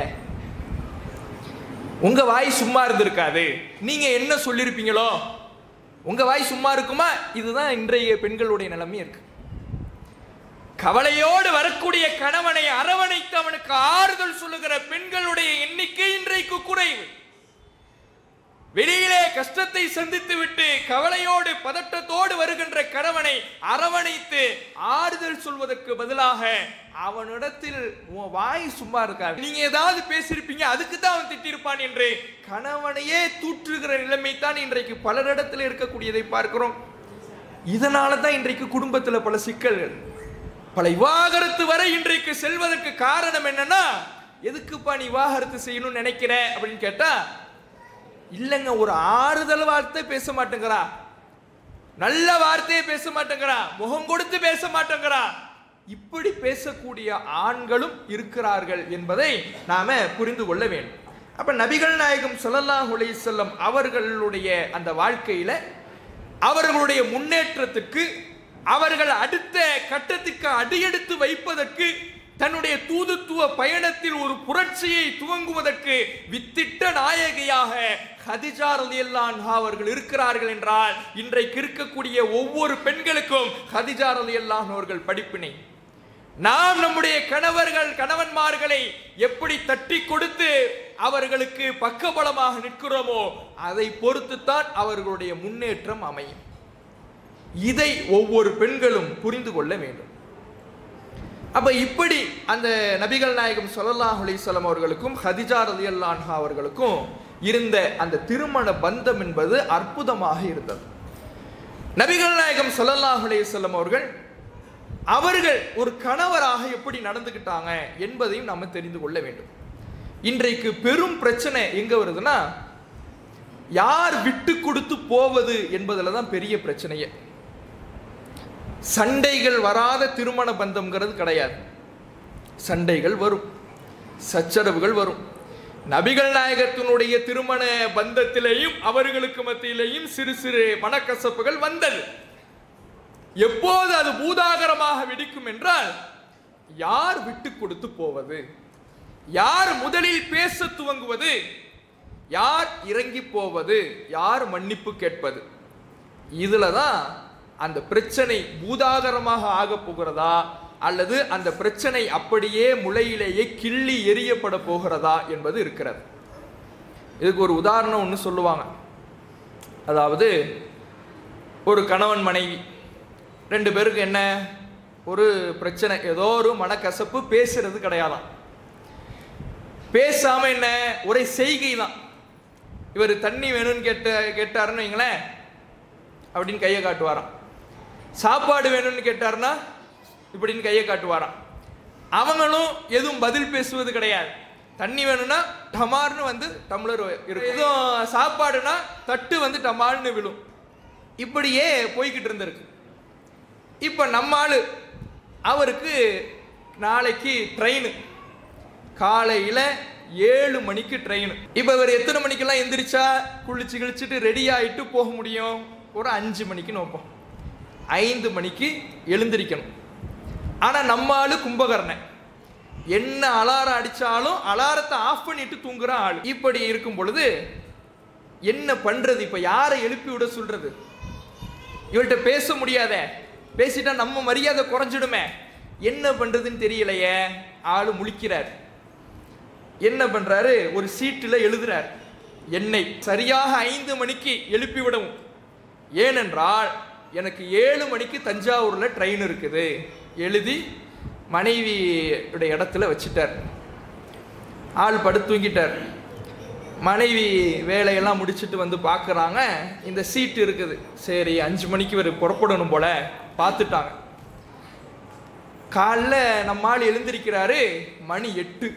உங்க வாய் சும்மா இருந்திருக்காது நீங்க என்ன சொல்லியிருப்பீங்களோ உங்க வாய் சும்மா இருக்குமா இதுதான் இன்றைய பெண்களுடைய நிலைமை இருக்கு கவலையோடு வரக்கூடிய கணவனை அரவணைத்து அவனுக்கு ஆறுதல் சொல்லுகிற பெண்களுடைய எண்ணிக்கை இன்றைக்கு குறைவு வெளியிலே கஷ்டத்தை சந்தித்து விட்டு கவலையோடு பதட்டத்தோடு வருகின்ற கணவனை அரவணைத்து ஆறுதல் சொல்வதற்கு பதிலாக அவனிடத்தில் உன் வாய் சும்மா இருக்காது நீங்க ஏதாவது பேசியிருப்பீங்க அதுக்கு தான் அவன் திட்டிருப்பான் என்று கணவனையே தூற்றுகிற நிலைமை தான் இன்றைக்கு பலரிடத்தில் இருக்கக்கூடியதை பார்க்கிறோம் இதனால தான் இன்றைக்கு குடும்பத்தில் பல சிக்கல்கள் பல விவாகரத்து வரை இன்றைக்கு செல்வதற்கு காரணம் என்னன்னா எதுக்குப்பா நீ விவாகரத்து செய்யணும்னு நினைக்கிற அப்படின்னு கேட்டா இல்லைங்க ஒரு ஆறுதல் வார்த்தை பேச மாட்டேங்கிறா நல்ல வார்த்தையை பேச மாட்டேங்கிறான் முகம் கொடுத்து பேச மாட்டேங்கிறான் இப்படி பேசக்கூடிய ஆண்களும் இருக்கிறார்கள் என்பதை நாம புரிந்து கொள்ள வேண்டும் அப்ப நபிகள் நாயகம் ஸல்லல்லாஹு அலைஹி வஸல்லம் அவர்களுடைய அந்த வாழ்க்கையில அவர்களுடைய முன்னேற்றத்துக்கு அவர்கள் அடுத்த கட்டத்துக்கு அடியெடுத்து வைப்பதற்கு தன்னுடைய தூதுத்துவ பயணத்தில் ஒரு புரட்சியை துவங்குவதற்கு வித்திட்ட நாயகியாக ஹதிஜா ரலியல்லாஹு அன்ஹா அவர்கள் இருக்கிறார்கள் என்றால் இன்றைக்கு இருக்கக்கூடிய ஒவ்வொரு பெண்களுக்கும் ஹதிஜா ரலியல்லாஹு அன்ஹா அவர்கள் படிப்பினை நாம் நம்முடைய கணவர்கள் கணவன்மார்களை எப்படி தட்டி கொடுத்து அவர்களுக்கு பக்கபலமாக நிற்கிறோமோ அதை பொறுத்துத்தான் அவர்களுடைய முன்னேற்றம் அமையும் இதை ஒவ்வொரு பெண்களும் புரிந்து கொள்ள வேண்டும் அப்ப இப்படி அந்த நபிகள் நாயகம் ஸல்லல்லாஹு அலைஹி வஸல்லம் அவர்களுக்கும் ஹதிஜா ரலியல்லாஹு அன்ஹா அவர்களுக்கும் இருந்த அந்த திருமண பந்தம் என்பது அற்புதமாக இருந்தது நபிகள் நாயகம் ஸல்லல்லாஹு அலைஹி வஸல்லம் அவர்கள் அவர்கள் ஒரு கணவராக எப்படி நடந்துக்கிட்டாங்க என்பதையும் நாம தெரிந்து கொள்ள வேண்டும் இன்றைக்கு பெரும் பிரச்சனை எங்க வருதுன்னா யார் விட்டு கொடுத்து போவது என்பதுல தான் பெரிய பிரச்சனையே சண்டைகள் வராத திருமண பந்தம்ங்கிறது கிடையாது சண்டைகள் வரும் சச்சரவுகள் வரும் நபிகள் நாயகத்தினுடைய திருமண பந்தத்திலேயும் அவர்களுக்கு மத்தியிலேயும் சிறு சிறு மனக்கசப்புகள் வந்தது எப்போது அது பூதாகரமாக வெடிக்கும் என்றால் யார் விட்டு கொடுத்து போவது யார் முதலில் பேச துவங்குவது யார் இறங்கி போவது யார் மன்னிப்பு கேட்பது இதுல தான் அந்த பிரச்சனை பூதாகரமாக ஆக போகிறதா அல்லது அந்த பிரச்சனை அப்படியே முளையிலேயே கிள்ளி எரியப்பட போகிறதா என்பது இருக்கிறது இதுக்கு ஒரு உதாரணம் ஒன்று சொல்லுவாங்க அதாவது ஒரு கணவன் மனைவி ரெண்டு பேருக்கு என்ன ஒரு பிரச்சனை ஏதோ ஒரு மனக்கசப்பு பேசுறது கிடையாதாம் பேசாம என்ன ஒரே செய்கை தான் இவர் தண்ணி வேணும்னு கேட்ட கேட்டாருன்னு வைங்களேன் அப்படின்னு கையை காட்டுவாராம் சாப்பாடு வேணும்னு கேட்டாருன்னா இப்படின்னு கையை காட்டுவாராம் அவங்களும் எதுவும் பதில் பேசுவது கிடையாது தண்ணி வேணும்னா டமார்னு வந்து டம்ளர் இருக்கும் எதுவும் சாப்பாடுனா தட்டு வந்து டமார்னு விழும் இப்படியே போய்கிட்டு இருந்திருக்கு இப்போ நம்ம ஆளு அவருக்கு நாளைக்கு ட்ரெயின் காலையில் ஏழு மணிக்கு ட்ரெயின் இப்போ இவர் எத்தனை மணிக்கெல்லாம் எந்திரிச்சா குளிச்சு கிழிச்சிட்டு ரெடி ஆகிட்டு போக முடியும் ஒரு அஞ்சு மணிக்கு நோப்போம் ஐந்து மணிக்கு எழுந்திரிக்கணும் ஆனால் நம்ம ஆளு கும்பகர்ணன் என்ன அலாரம் அடிச்சாலும் அலாரத்தை ஆஃப் பண்ணிட்டு தூங்குற ஆள் இப்படி இருக்கும் பொழுது என்ன பண்றது இப்ப யாரை எழுப்பி விட சொல்றது இவள்கிட்ட பேச முடியாதே பேசிட்டா நம்ம மரியாதை குறைஞ்சிடுமே என்ன பண்றதுன்னு தெரியலையே ஆளு முழிக்கிறார் என்ன பண்றாரு ஒரு சீட்டில் எழுதுறார் என்னை சரியாக ஐந்து மணிக்கு எழுப்பி விடவும் ஏனென்றால் எனக்கு ஏழு மணிக்கு தஞ்சாவூர்ல ட்ரெயின் இருக்குது எழுதி மனைவியுடைய இடத்துல வச்சிட்டார் ஆள் படுத்து தூங்கிட்டார் மனைவி வேலையெல்லாம் முடிச்சுட்டு வந்து பார்க்குறாங்க இந்த சீட்டு இருக்குது சரி அஞ்சு மணிக்கு இவர் புறப்படணும் போல பார்த்துட்டாங்க காலைல நம்ம ஆள் எழுந்திருக்கிறாரு மணி எட்டு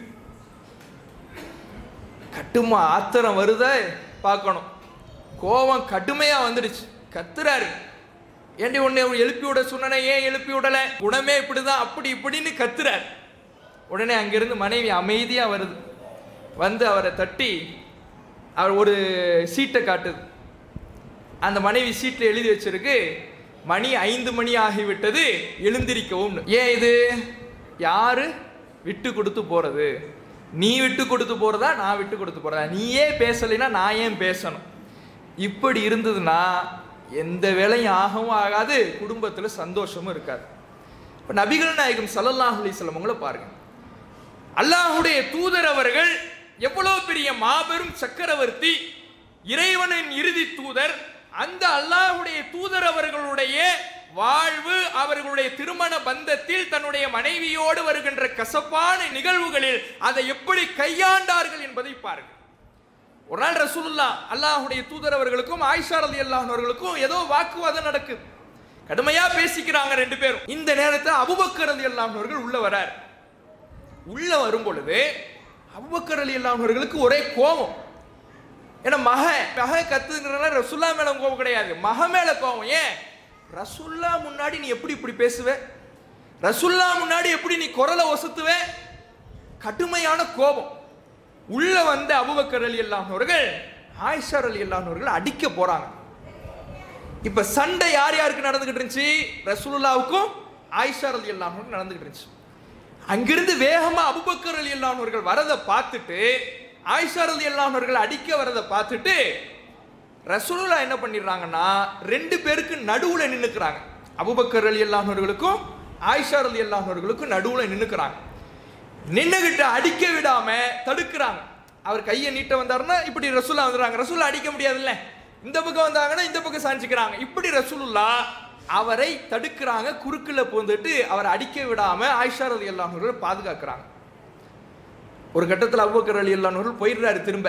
கட்டுமா ஆத்திரம் வருதா பார்க்கணும் கோபம் கடுமையாக வந்துடுச்சு கத்துறாரு ஏண்டி உன்னை எழுப்பி விட சொன்னனே ஏன் எழுப்பி விடல குணமே இப்படிதான் அப்படி இப்படின்னு கத்துறார் உடனே அங்கிருந்து மனைவி அமைதியா வருது வந்து அவரை தட்டி அவர் ஒரு சீட்டை காட்டுது அந்த மனைவி சீட்டில் எழுதி வச்சிருக்கு மணி ஐந்து மணி ஆகிவிட்டது எழுந்திருக்கவும் ஏன் இது யாரு விட்டு கொடுத்து போறது நீ விட்டு கொடுத்து போறதா நான் விட்டு கொடுத்து போறதா நீயே பேசலைன்னா நான் ஏன் பேசணும் இப்படி இருந்ததுன்னா எந்த வேலையும் ஆகவும் ஆகாது குடும்பத்தில் சந்தோஷமும் இருக்காது இப்போ நபிகள் நாயகம் ஸல்லல்லாஹு அலைஹி வஸல்லம் உங்களை பாருங்க அல்லாஹுடைய தூதர் அவர்கள் எவ்வளவு பெரிய மாபெரும் சக்கரவர்த்தி இறைவனின் இறுதி தூதர் அந்த அல்லாஹுடைய தூதர் அவர்களுடைய வாழ்வு அவர்களுடைய திருமண பந்தத்தில் தன்னுடைய மனைவியோடு வருகின்ற கசப்பான நிகழ்வுகளில் அதை எப்படி கையாண்டார்கள் என்பதை பாருங்கள் ஒரு நாள் ரசூலுல்லா அல்லாஹுடைய தூதர் அவர்களுக்கும் ஆயிஷா ரலி அவர்களுக்கும் ஏதோ வாக்குவாதம் நடக்குது கடுமையா பேசிக்கிறாங்க ரெண்டு பேரும் இந்த நேரத்தில் அபுபக்கர் அலி அவர்கள் உள்ள வரார் உள்ள வரும் பொழுது அபுபக்கர் அலி அவர்களுக்கு ஒரே கோபம் ஏன்னா மக மக கத்துங்கிறனால ரசுல்லா மேல கோபம் கிடையாது மக மேல கோபம் ஏன் ரசுல்லா முன்னாடி நீ எப்படி இப்படி பேசுவ ரசுல்லா முன்னாடி எப்படி நீ குரலை ஒசத்துவ கடுமையான கோபம் உள்ள வந்த அபுபக்கர் அலி அல்லாஹர்கள் ஆயிஷார் அலி அல்லாஹர்கள் அடிக்க போறாங்க இப்ப சண்டை யார் யாருக்கு நடந்துகிட்டு இருந்துச்சு ரசூலுல்லாவுக்கும் ஆயிஷார் அலி அல்லாஹர்களுக்கும் நடந்துகிட்டு இருந்துச்சு அங்கிருந்து வேகமா அபுபக்கர் அலி அல்லாஹர்கள் வரதை பார்த்துட்டு ஆயிஷார் அலி அல்லாஹர்கள் அடிக்க வரதை பார்த்துட்டு ரசூலுல்லா என்ன பண்ணிடுறாங்கன்னா ரெண்டு பேருக்கு நடுவுல நின்னுக்கிறாங்க அபுபக்கர் அலி அல்லாஹர்களுக்கும் ஆயிஷார் அலி அல்லாஹர்களுக்கும் நடுவுல நின்னுக்கிறாங்க நின்னுகிட்டு அடிக்க விடாம தடுக்கிறாங்க அவர் கையை நீட்ட வந்தாருன்னா இப்படி ரசூலா வந்துடுறாங்க ரசூலா அடிக்க முடியாதுல்ல இந்த பக்கம் வந்தாங்கன்னா இந்த பக்கம் சாஞ்சிக்கிறாங்க இப்படி ரசூலுல்லா அவரை தடுக்கிறாங்க குறுக்குல பூந்துட்டு அவரை அடிக்க விடாம ஆயிஷார் அலி அல்லாஹர்கள் பாதுகாக்கிறாங்க ஒரு கட்டத்தில் அபுபக்கர் அலி அல்லாஹர்கள் போயிடுறாரு திரும்ப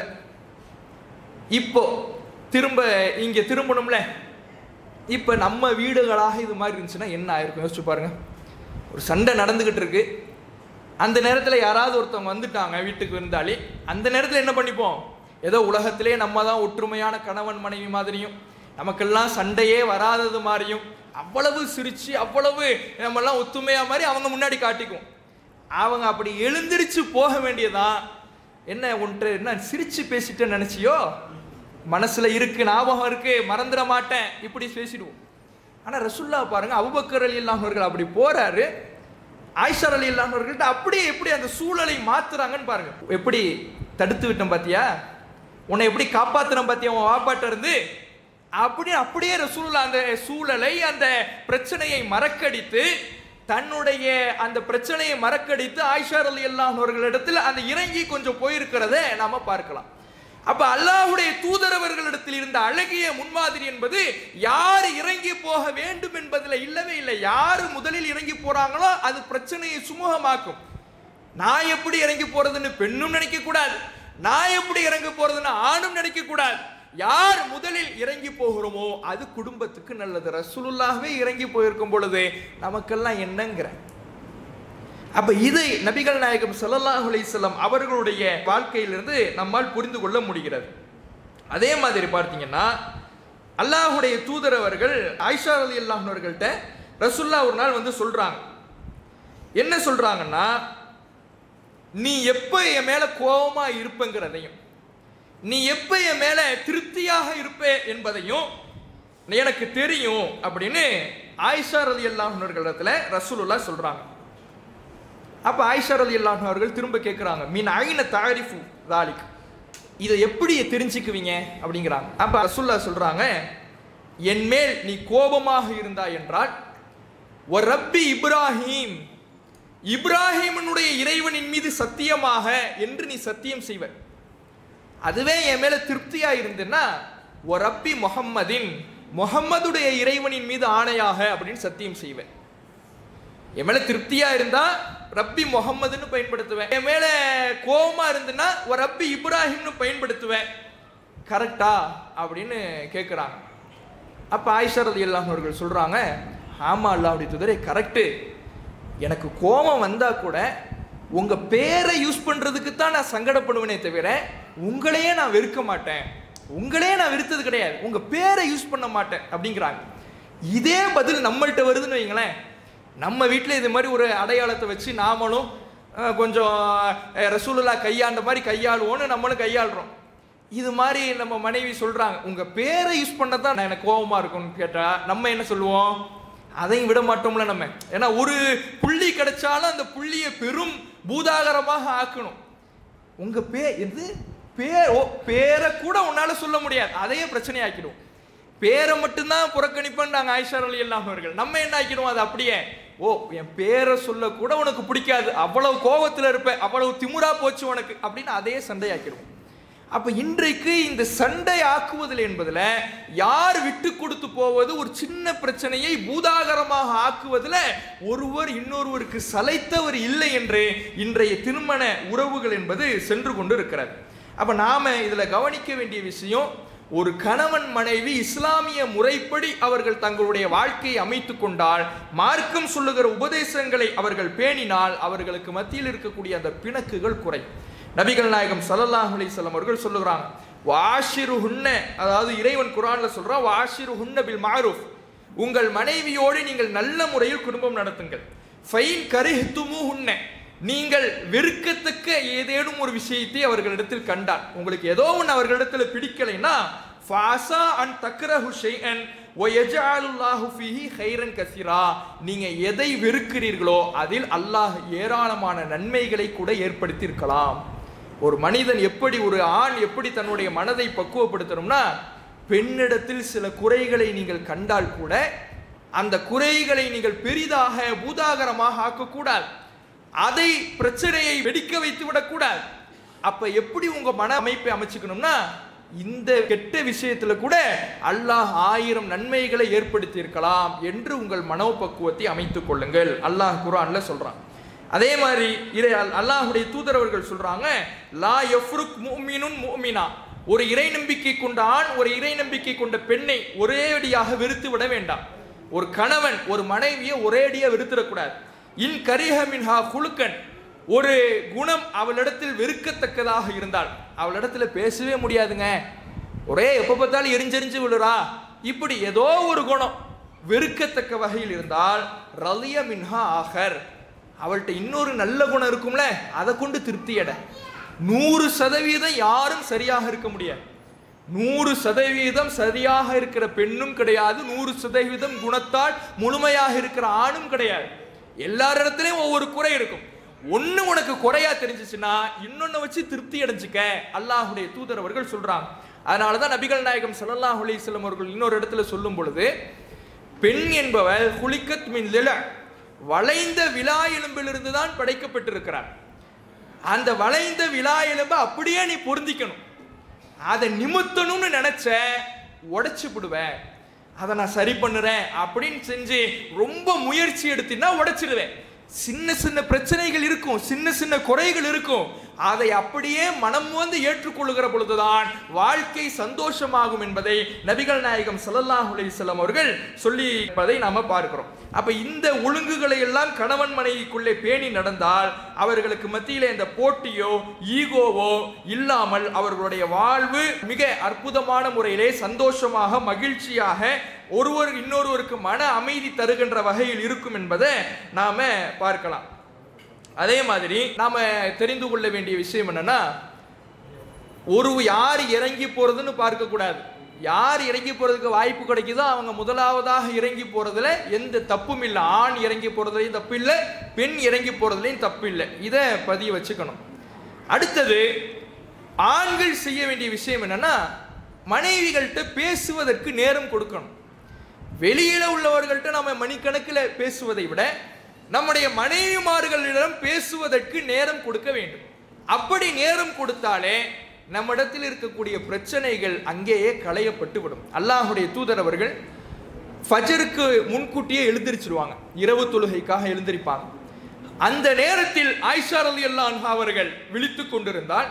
இப்போ திரும்ப இங்க திரும்பணும்ல இப்போ நம்ம வீடுகளாக இது மாதிரி இருந்துச்சுன்னா என்ன ஆயிருக்கும் யோசிச்சு பாருங்க ஒரு சண்டை நடந்துகிட்டு இருக்கு அந்த நேரத்தில் யாராவது ஒருத்தவங்க வந்துட்டாங்க வீட்டுக்கு விருந்தாளி அந்த நேரத்தில் என்ன பண்ணிப்போம் ஏதோ உலகத்திலே நம்ம தான் ஒற்றுமையான கணவன் மனைவி மாதிரியும் நமக்கெல்லாம் சண்டையே வராதது மாதிரியும் அவ்வளவு சிரிச்சு அவ்வளவு நம்மெல்லாம் ஒத்துமையா மாதிரி அவங்க முன்னாடி காட்டிக்கும் அவங்க அப்படி எழுந்திருச்சு போக வேண்டியதான் என்ன ஒன்று என்ன சிரிச்சு பேசிட்டேன்னு நினைச்சியோ மனசுல இருக்கு ஞாபகம் இருக்கு மறந்துட மாட்டேன் இப்படி பேசிடுவோம் ஆனா ரசுல்லா பாருங்க அபுபக்கர் அலி அல்லாஹர்கள் அப்படி போறாரு ஆயிஷர் அலி அல்லாஹர்கள்ட்ட அப்படியே எப்படி அந்த சூழலை மாத்துறாங்கன்னு பாருங்க எப்படி தடுத்து விட்டோம் பாத்தியா உன்னை எப்படி காப்பாத்துறோம் பாத்தியா உன் வாப்பாட்ட இருந்து அப்படி அப்படியே ரசூலுல்லா அந்த சூழலை அந்த பிரச்சனையை மறக்கடித்து தன்னுடைய அந்த பிரச்சனையை மறக்கடித்து ஆயிஷா அலி அல்லாஹர்களிடத்தில் அந்த இறங்கி கொஞ்சம் போயிருக்கிறத நாம பார்க்கலாம் அப்ப அல்லாஹ்வுடைய தூதரவர்களிடத்தில் இருந்த அழகிய முன்மாதிரி என்பது யார் இறங்கி போக வேண்டும் என்பதுல இல்லவே இல்லை யார் முதலில் இறங்கி போறாங்களோ அது பிரச்சனையை சுமூகமாக்கும் நான் எப்படி இறங்கி போறதுன்னு பெண்ணும் நினைக்க கூடாது நான் எப்படி இறங்கி போறதுன்னு ஆணும் நினைக்க கூடாது யார் முதலில் இறங்கி போகிறோமோ அது குடும்பத்துக்கு நல்லது ரசூலுல்லாஹ்வே இறங்கி போயிருக்கும் பொழுது நமக்கெல்லாம் என்னங்கிற அப்ப இது நபிகள் நாயகம் ஸல்லல்லாஹு அலைஹி வஸல்லம் அவர்களுடைய வாழ்க்கையிலிருந்து நம்மால் புரிந்து கொள்ள முடிகிறது அதே மாதிரி பார்த்தீங்கன்னா அல்லாஹுடைய தூதர் அவர்கள் ஆயிஷா அலி அல்லாஹர்கள்ட்ட ரசுல்லா ஒரு நாள் வந்து சொல்றாங்க என்ன சொல்றாங்கன்னா நீ எப்ப என் மேல கோபமா இருப்பங்கிறதையும் நீ எப்ப என் மேல திருப்தியாக இருப்ப என்பதையும் எனக்கு தெரியும் அப்படின்னு ஆயிஷா ரலி அல்லாஹர்களிடத்துல ரசூலுல்லா சொல்றாங்க அப்ப ஆயிஷா ரலி அல்லாஹ் அவர்கள் திரும்ப கேட்குறாங்க மீன் ஐன தாரிஃபு தாலிக் இதை எப்படி தெரிஞ்சுக்குவீங்க அப்படிங்கிறாங்க அப்ப ரசூல்லா சொல்றாங்க என் மேல் நீ கோபமாக இருந்தாய் என்றால் ஒரு ரப்பி இப்ராஹிம் இப்ராஹிமனுடைய இறைவனின் மீது சத்தியமாக என்று நீ சத்தியம் செய்வ அதுவே என் மேல திருப்தியா இருந்தேன்னா ஒரு ரப்பி முஹம்மதின் முஹம்மதுடைய இறைவனின் மீது ஆணையாக அப்படின்னு சத்தியம் செய்வேன் என் மேல திருப்தியா இருந்தா ரப்பி முகம்மதுன்னு பயன்படுத்துவேன் என் மேல கோபமா இருந்துன்னா ஒரு ரப்பி இப்ராஹிம்னு பயன்படுத்துவேன் கரெக்டா அப்படின்னு கேட்குறாங்க அப்ப ஆயிஷா ரதி அவர்கள் சொல்றாங்க ஆமா அல்லா அப்படி துதரே கரெக்டு எனக்கு கோபம் வந்தா கூட உங்க பேரை யூஸ் பண்றதுக்கு தான் நான் சங்கடப்படுவேனே தவிர உங்களையே நான் வெறுக்க மாட்டேன் உங்களையே நான் வெறுத்தது கிடையாது உங்க பேரை யூஸ் பண்ண மாட்டேன் அப்படிங்கிறாங்க இதே பதில் நம்மள்ட்ட வருதுன்னு வைங்களேன் நம்ம வீட்டில் இது மாதிரி ஒரு அடையாளத்தை வச்சு நாமளும் அஹ், கொஞ்சம் அஹ், ரசூலுல்லா கையாண்ட மாதிரி கையாளுவோன்னு நம்மளும் கையாளுறோம் இது மாதிரி நம்ம மனைவி சொல்றாங்க உங்க பேரை யூஸ் பண்ண தான் நான் எனக்கு கோபமா இருக்கும்னு கேட்டா நம்ம என்ன சொல்லுவோம் அதையும் விட மாட்டோம்ல நம்ம ஏன்னா ஒரு புள்ளி கிடைச்சாலும் அந்த புள்ளியை பெரும் பூதாகரமாக ஆக்கணும் உங்க பே எது பேர் ஓ பேரை கூட உன்னால சொல்ல முடியாது அதையே பிரச்சனையாக்கிடும் பேரை மட்டும்தான் புறக்கணிப்பேன் நாங்கள் ஆயிஷா அலி அவர்கள் நம்ம என்ன ஆக்கிடுவோம் அது அப்படியே ஓ என் பேரை சொல்ல கூட உனக்கு பிடிக்காது அவ்வளவு கோபத்தில் இருப்ப அவ்வளவு திமுறா போச்சு உனக்கு அப்படின்னு அதே சண்டையாக்கிடுவோம் அப்ப இன்றைக்கு இந்த சண்டை ஆக்குவதில் என்பதுல யார் விட்டு கொடுத்து போவது ஒரு சின்ன பிரச்சனையை பூதாகரமாக ஆக்குவதில் ஒருவர் இன்னொருவருக்கு சளைத்தவர் இல்லை என்று இன்றைய திருமண உறவுகள் என்பது சென்று கொண்டு இருக்கிறது அப்ப நாம இதுல கவனிக்க வேண்டிய விஷயம் ஒரு கணவன் மனைவி இஸ்லாமிய முறைப்படி அவர்கள் தங்களுடைய வாழ்க்கையை அமைத்துக் கொண்டால் மார்க்கம் சொல்லுகிற உபதேசங்களை அவர்கள் பேணினால் அவர்களுக்கு மத்தியில் இருக்கக்கூடிய அந்த பிணக்குகள் குறை நபிகள் நாயகம் ஸல்லல்லாஹு அலைஹி வஸல்லம் அவர்கள் சொல்லுகிறாங்க வாஷிரு ஹுன்ன அதாவது இறைவன் குரான்ல சொல்றான் வாஷிரு ஹுன்ன பில் மாரூஃப் உங்கள் மனைவியோடு நீங்கள் நல்ல முறையில் குடும்பம் நடத்துங்கள் ஃபைன் கரிஹ்துமுஹுன்ன நீங்கள் வெறுக்கத்தக்க ஏதேனும் ஒரு விஷயத்தை அவர்களிடத்தில் கண்டால் உங்களுக்கு ஏதோ ஒன்று அவர்களிடத்தில் பிடிக்கலைன்னா ஃபாசா அன் தக்ரஹு ஷைஅன் வயஜஅலுல்லாஹு ஃபீஹி கைரன் கஸீரா நீங்க எதை வெறுக்கிறீர்களோ அதில் அல்லாஹ் ஏராளமான நன்மைகளை கூட ஏற்படுத்தி இருக்கலாம் ஒரு மனிதன் எப்படி ஒரு ஆண் எப்படி தன்னுடைய மனதை பக்குவப்படுத்தணும்னா பெண்ணிடத்தில் சில குறைகளை நீங்கள் கண்டால் கூட அந்த குறைகளை நீங்கள் பெரிதாக பூதாகரமாக ஆக்கக்கூடாது அதை பிரச்சனையை வெடிக்க வைத்து விடக்கூடாது அப்ப எப்படி உங்க மன அமைப்பை அமைச்சுக்கணும்னா இந்த கெட்ட விஷயத்துல கூட அல்லாஹ் ஆயிரம் நன்மைகளை ஏற்படுத்தி இருக்கலாம் என்று உங்கள் மனோபக்குவத்தை அமைத்துக் கொள்ளுங்கள் அல்லாஹ் குரான்ல சொல்றான் அதே மாதிரி இறை அல்லாஹுடைய தூதரவர்கள் சொல்றாங்க லா யஃப்ருக் முஃமினுன் முஃமினா ஒரு இறை நம்பிக்கை கொண்ட ஆண் ஒரு இறை நம்பிக்கை கொண்ட பெண்ணை ஒரேடியாக வெறுத்து விட வேண்டாம் ஒரு கணவன் ஒரு மனைவியை ஒரேடியா வெறுத்துடக்கூடாது இன் கரிஹ மின்ஹா குழுக்கன் ஒரு குணம் அவளிடத்தில் வெறுக்கத்தக்கதாக இருந்தால் அவளிடத்துல பேசவே முடியாதுங்க ஒரே எப்ப பார்த்தாலும் எரிஞ்செரிஞ்சு விழுறா இப்படி ஏதோ ஒரு குணம் வெறுக்கத்தக்க வகையில் இருந்தால் ரலிய மின்ஹா ஆகர் அவள்கிட்ட இன்னொரு நல்ல குணம் இருக்கும்ல அதை கொண்டு திருப்தி அடை நூறு சதவீதம் யாரும் சரியாக இருக்க முடியாது நூறு சதவீதம் சரியாக இருக்கிற பெண்ணும் கிடையாது நூறு சதவீதம் குணத்தால் முழுமையாக இருக்கிற ஆணும் கிடையாது எல்லாரிடத்துலயும் ஒவ்வொரு குறை இருக்கும் ஒண்ணு உனக்கு குறையா தெரிஞ்சிச்சுன்னா இன்னொன்னு வச்சு திருப்தி அடைஞ்சுக்க அல்லாஹுடைய தூதர் அவர்கள் சொல்றாங்க அதனாலதான் நபிகள் நாயகம் ஸல்லல்லாஹு அலைஹி வஸல்லம் அவர்கள் இன்னொரு இடத்துல சொல்லும் பொழுது பெண் என்பவள் குலிக்கத் மின் லில வளைந்த விலா எலும்பிலிருந்து தான் படைக்கப்பட்டிருக்கிறார் அந்த வளைந்த விலா எலும்பை அப்படியே நீ பொருந்திக்கணும் அதை நிமித்தணும்னு நினைச்ச உடைச்சு விடுவேன் அதை நான் சரி பண்ணுறேன் அப்படின்னு செஞ்சு ரொம்ப முயற்சி எடுத்தீங்கன்னா உடைச்சிடுவேன் சின்ன சின்ன பிரச்சனைகள் இருக்கும் சின்ன சின்ன குறைகள் இருக்கும் அதை அப்படியே மனம் வந்து ஏற்றுக்கொள்ளுகிற பொழுதுதான் வாழ்க்கை சந்தோஷமாகும் என்பதை நபிகள் நாயகம் ஸல்லல்லாஹு அலைஹி வஸல்லம் அவர்கள் சொல்லி இருப்பதை நாம பார்க்கிறோம் அப்ப இந்த ஒழுங்குகளை எல்லாம் கணவன் மனைவிக்குள்ளே பேணி நடந்தால் அவர்களுக்கு மத்தியிலே இந்த போட்டியோ ஈகோவோ இல்லாமல் அவர்களுடைய வாழ்வு மிக அற்புதமான முறையிலே சந்தோஷமாக மகிழ்ச்சியாக ஒருவர் இன்னொருவருக்கு மன அமைதி தருகின்ற வகையில் இருக்கும் என்பதை நாம பார்க்கலாம் அதே மாதிரி நாம தெரிந்து கொள்ள வேண்டிய விஷயம் என்னன்னா ஒரு யார் இறங்கி போறதுன்னு பார்க்க கூடாது யார் இறங்கி போறதுக்கு வாய்ப்பு கிடைக்குதோ அவங்க முதலாவதாக இறங்கி போறதுல எந்த தப்பும் இல்லை ஆண் இறங்கி போறதுலையும் தப்பு இல்லை பெண் இறங்கி போறதுலையும் தப்பு இல்லை இதை பதிய வச்சுக்கணும் அடுத்தது ஆண்கள் செய்ய வேண்டிய விஷயம் என்னன்னா மனைவிகள்கிட்ட பேசுவதற்கு நேரம் கொடுக்கணும் வெளியில உள்ளவர்கள்ட்ட நம்ம மணிக்கணக்கில் பேசுவதை விட நம்முடைய மனைவிமார்களிடம் பேசுவதற்கு நேரம் கொடுக்க வேண்டும் அப்படி நேரம் கொடுத்தாலே நம்மிடத்தில் இருக்கக்கூடிய பிரச்சனைகள் அங்கேயே களையப்பட்டு விடும் அல்லாஹுடைய தூதர் அவர்கள் ஃபஜருக்கு முன்கூட்டியே எழுந்திரிச்சிருவாங்க இரவு தொழுகைக்காக எழுந்திருப்பாங்க அந்த நேரத்தில் ஆயிஷா ரலியல்லாஹு அன்ஹா அவர்கள் விழித்துக் கொண்டிருந்தால்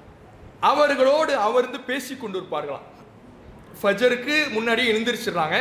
அவர்களோடு அமர்ந்து பேசி கொண்டிருப்பார்களாம் ஃபஜருக்கு முன்னாடி எழுந்திரிச்சிடுறாங்க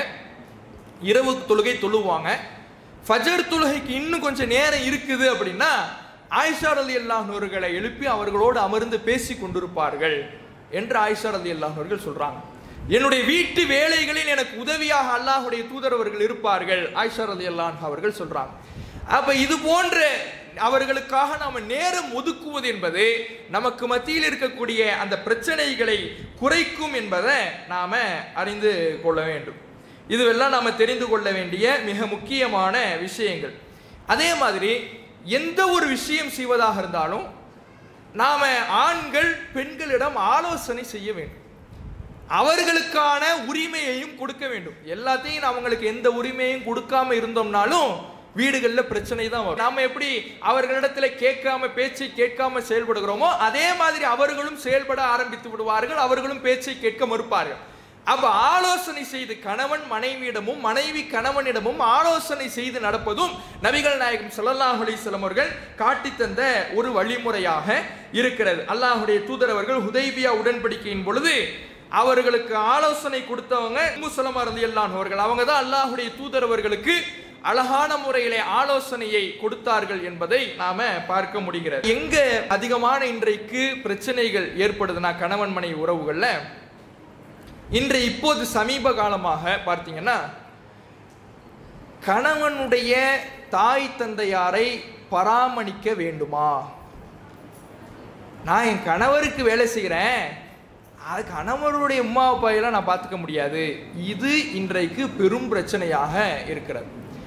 இரவு தொழுகை தொழுவாங்க ஃபஜர் தொழுகைக்கு இன்னும் கொஞ்சம் நேரம் இருக்குது அப்படின்னா ஆயிஷா ரலி அல்லாஹர்களை எழுப்பி அவர்களோடு அமர்ந்து பேசி கொண்டிருப்பார்கள் என்று ஆயிஷா ரலி அல்லாஹர்கள் சொல்றாங்க என்னுடைய வீட்டு வேலைகளில் எனக்கு உதவியாக அல்லாஹுடைய தூதரவர்கள் இருப்பார்கள் ஆயிஷா ரலி அல்லாஹ் அவர்கள் சொல்றாங்க அப்ப இது போன்ற அவர்களுக்காக நாம நேரம் ஒதுக்குவது என்பது நமக்கு மத்தியில் இருக்கக்கூடிய அந்த பிரச்சனைகளை குறைக்கும் என்பதை நாம அறிந்து கொள்ள வேண்டும் இதுவெல்லாம் நாம தெரிந்து கொள்ள வேண்டிய மிக முக்கியமான விஷயங்கள் அதே மாதிரி எந்த ஒரு விஷயம் செய்வதாக இருந்தாலும் நாம ஆண்கள் பெண்களிடம் ஆலோசனை செய்ய வேண்டும் அவர்களுக்கான உரிமையையும் கொடுக்க வேண்டும் எல்லாத்தையும் அவங்களுக்கு எந்த உரிமையும் கொடுக்காம இருந்தோம்னாலும் வீடுகளில் பிரச்சனை தான் வரும் நாம எப்படி அவர்களிடத்துல கேட்காம பேச்சை கேட்காம செயல்படுகிறோமோ அதே மாதிரி அவர்களும் செயல்பட ஆரம்பித்து விடுவார்கள் அவர்களும் பேச்சை கேட்க மறுப்பார்கள் அப்ப ஆலோசனை செய்து கணவன் மனைவியிடமும் மனைவி கணவனிடமும் ஆலோசனை செய்து நடப்பதும் நபிகள் நாயகம் ஸல்லல்லாஹு அலைஹி வஸல்லம் அவர்கள் காட்டித் தந்த ஒரு வழிமுறையாக இருக்கிறது அல்லாஹ்வுடைய தூதர் அவர்கள் ஹுதைபியா உடன்படிக்கையின் பொழுது அவர்களுக்கு ஆலோசனை கொடுத்தவங்க முசலமா ரலியல்லாஹு அவர்கள் அவங்க தான் அல்லாஹ்வுடைய தூதர் அவர்களுக்கு அழகான முறையிலே ஆலோசனையை கொடுத்தார்கள் என்பதை நாம பார்க்க முடிகிறது எங்க அதிகமான இன்றைக்கு பிரச்சனைகள் ஏற்படுதுன்னா கணவன் மனைவி உறவுகள்ல இன்று இப்போது சமீப காலமாக பார்த்தீங்கன்னா கணவனுடைய தாய் தந்தையாரை பராமரிக்க வேண்டுமா நான் என் கணவருக்கு வேலை செய்கிறேன் அது கணவருடைய உமா அப்பாயெல்லாம் நான் பார்த்துக்க முடியாது இது இன்றைக்கு பெரும் பிரச்சனையாக இருக்கிறது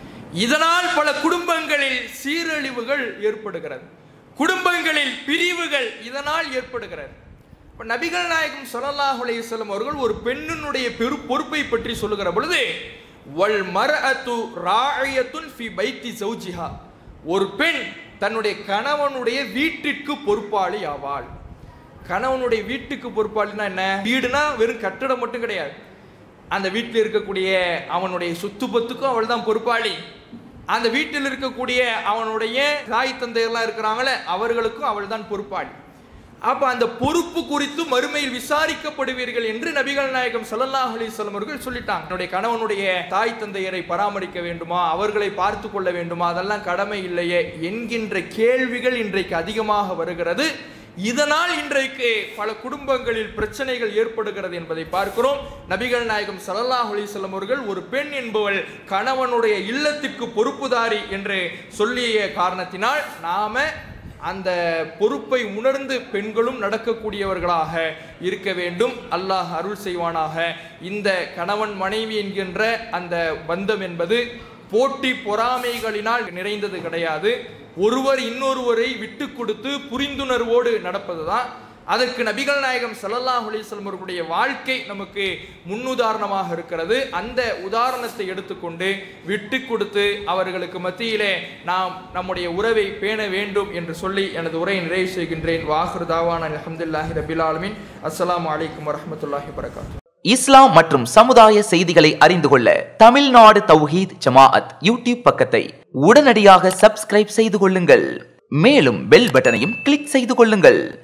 இதனால் பல குடும்பங்களில் சீரழிவுகள் ஏற்படுகிறது குடும்பங்களில் பிரிவுகள் இதனால் ஏற்படுகிறது இப்ப நபிகள் நாயகம் ஸல்லல்லாஹு அலைஹி வஸல்லம் அவர்கள் ஒரு பெண்ணினுடைய பெரு பொறுப்பை பற்றி சொல்லுகிற பொழுது வல் மர்அத்து ராயத்துன் ஃபி பைத்தி ஜௌஜிஹா ஒரு பெண் தன்னுடைய கணவனுடைய வீட்டிற்கு பொறுப்பாளி ஆவாள் கணவனுடைய வீட்டுக்கு பொறுப்பாளினா என்ன வீடுனா வெறும் கட்டடம் மட்டும் கிடையாது அந்த வீட்டில் இருக்கக்கூடிய அவனுடைய சொத்து பத்துக்கும் அவள் தான் பொறுப்பாளி அந்த வீட்டில் இருக்கக்கூடிய அவனுடைய தாய் தந்தையெல்லாம் இருக்கிறாங்களே அவர்களுக்கும் அவள் தான் பொறுப்பாளி அப்ப அந்த பொறுப்பு குறித்து மறுமையில் விசாரிக்கப்படுவீர்கள் என்று நபிகள் நாயகம் ஸல்லல்லாஹு அலைஹி வஸல்லம் அவர்கள் சொல்லிட்டாங்க என்னுடைய கணவனுடைய தாய் தந்தையரை பராமரிக்க வேண்டுமா அவர்களை பார்த்து கொள்ள வேண்டுமா அதெல்லாம் கடமை இல்லையே என்கின்ற கேள்விகள் இன்றைக்கு அதிகமாக வருகிறது இதனால் இன்றைக்கு பல குடும்பங்களில் பிரச்சனைகள் ஏற்படுகிறது என்பதை பார்க்கிறோம் நபிகள் நாயகம் ஸல்லல்லாஹு அலைஹி வஸல்லம் அவர்கள் ஒரு பெண் என்பவள் கணவனுடைய இல்லத்திற்கு பொறுப்புதாரி என்று சொல்லிய காரணத்தினால் நாம அந்த பொறுப்பை உணர்ந்து பெண்களும் நடக்கக்கூடியவர்களாக இருக்க வேண்டும் அல்லாஹ் அருள் செய்வானாக இந்த கணவன் மனைவி என்கின்ற அந்த பந்தம் என்பது போட்டி பொறாமைகளினால் நிறைந்தது கிடையாது ஒருவர் இன்னொருவரை விட்டு கொடுத்து புரிந்துணர்வோடு நடப்பதுதான் அதற்கு நபிகள் நாயகம் ஸல்லல்லாஹு அலைஹி வஸல்லம் அவர்களுடைய வாழ்க்கை நமக்கு முன்னுதாரணமாக இருக்கிறது அந்த உதாரணத்தை எடுத்துக்கொண்டு விட்டு கொடுத்து அவர்களுக்கு மத்தியிலே நாம் நம்முடைய உறவை பேண வேண்டும் என்று சொல்லி எனது உரையை நிறைவு செய்கின்றேன் வாஹர் தாவான் அலமதுல்லாஹி ரபில் ஆலமின் அஸ்ஸலாமு அலைக்கும் வரஹ்மத்துல்லாஹி வரகாத்து இஸ்லாம் மற்றும் சமுதாய செய்திகளை அறிந்து கொள்ள தமிழ்நாடு தௌஹீத் ஜமாஅத் யூடியூப் பக்கத்தை உடனடியாக சப்ஸ்கிரைப் செய்து கொள்ளுங்கள் மேலும் பெல் பட்டனையும் கிளிக் செய்து கொள்ளுங்கள்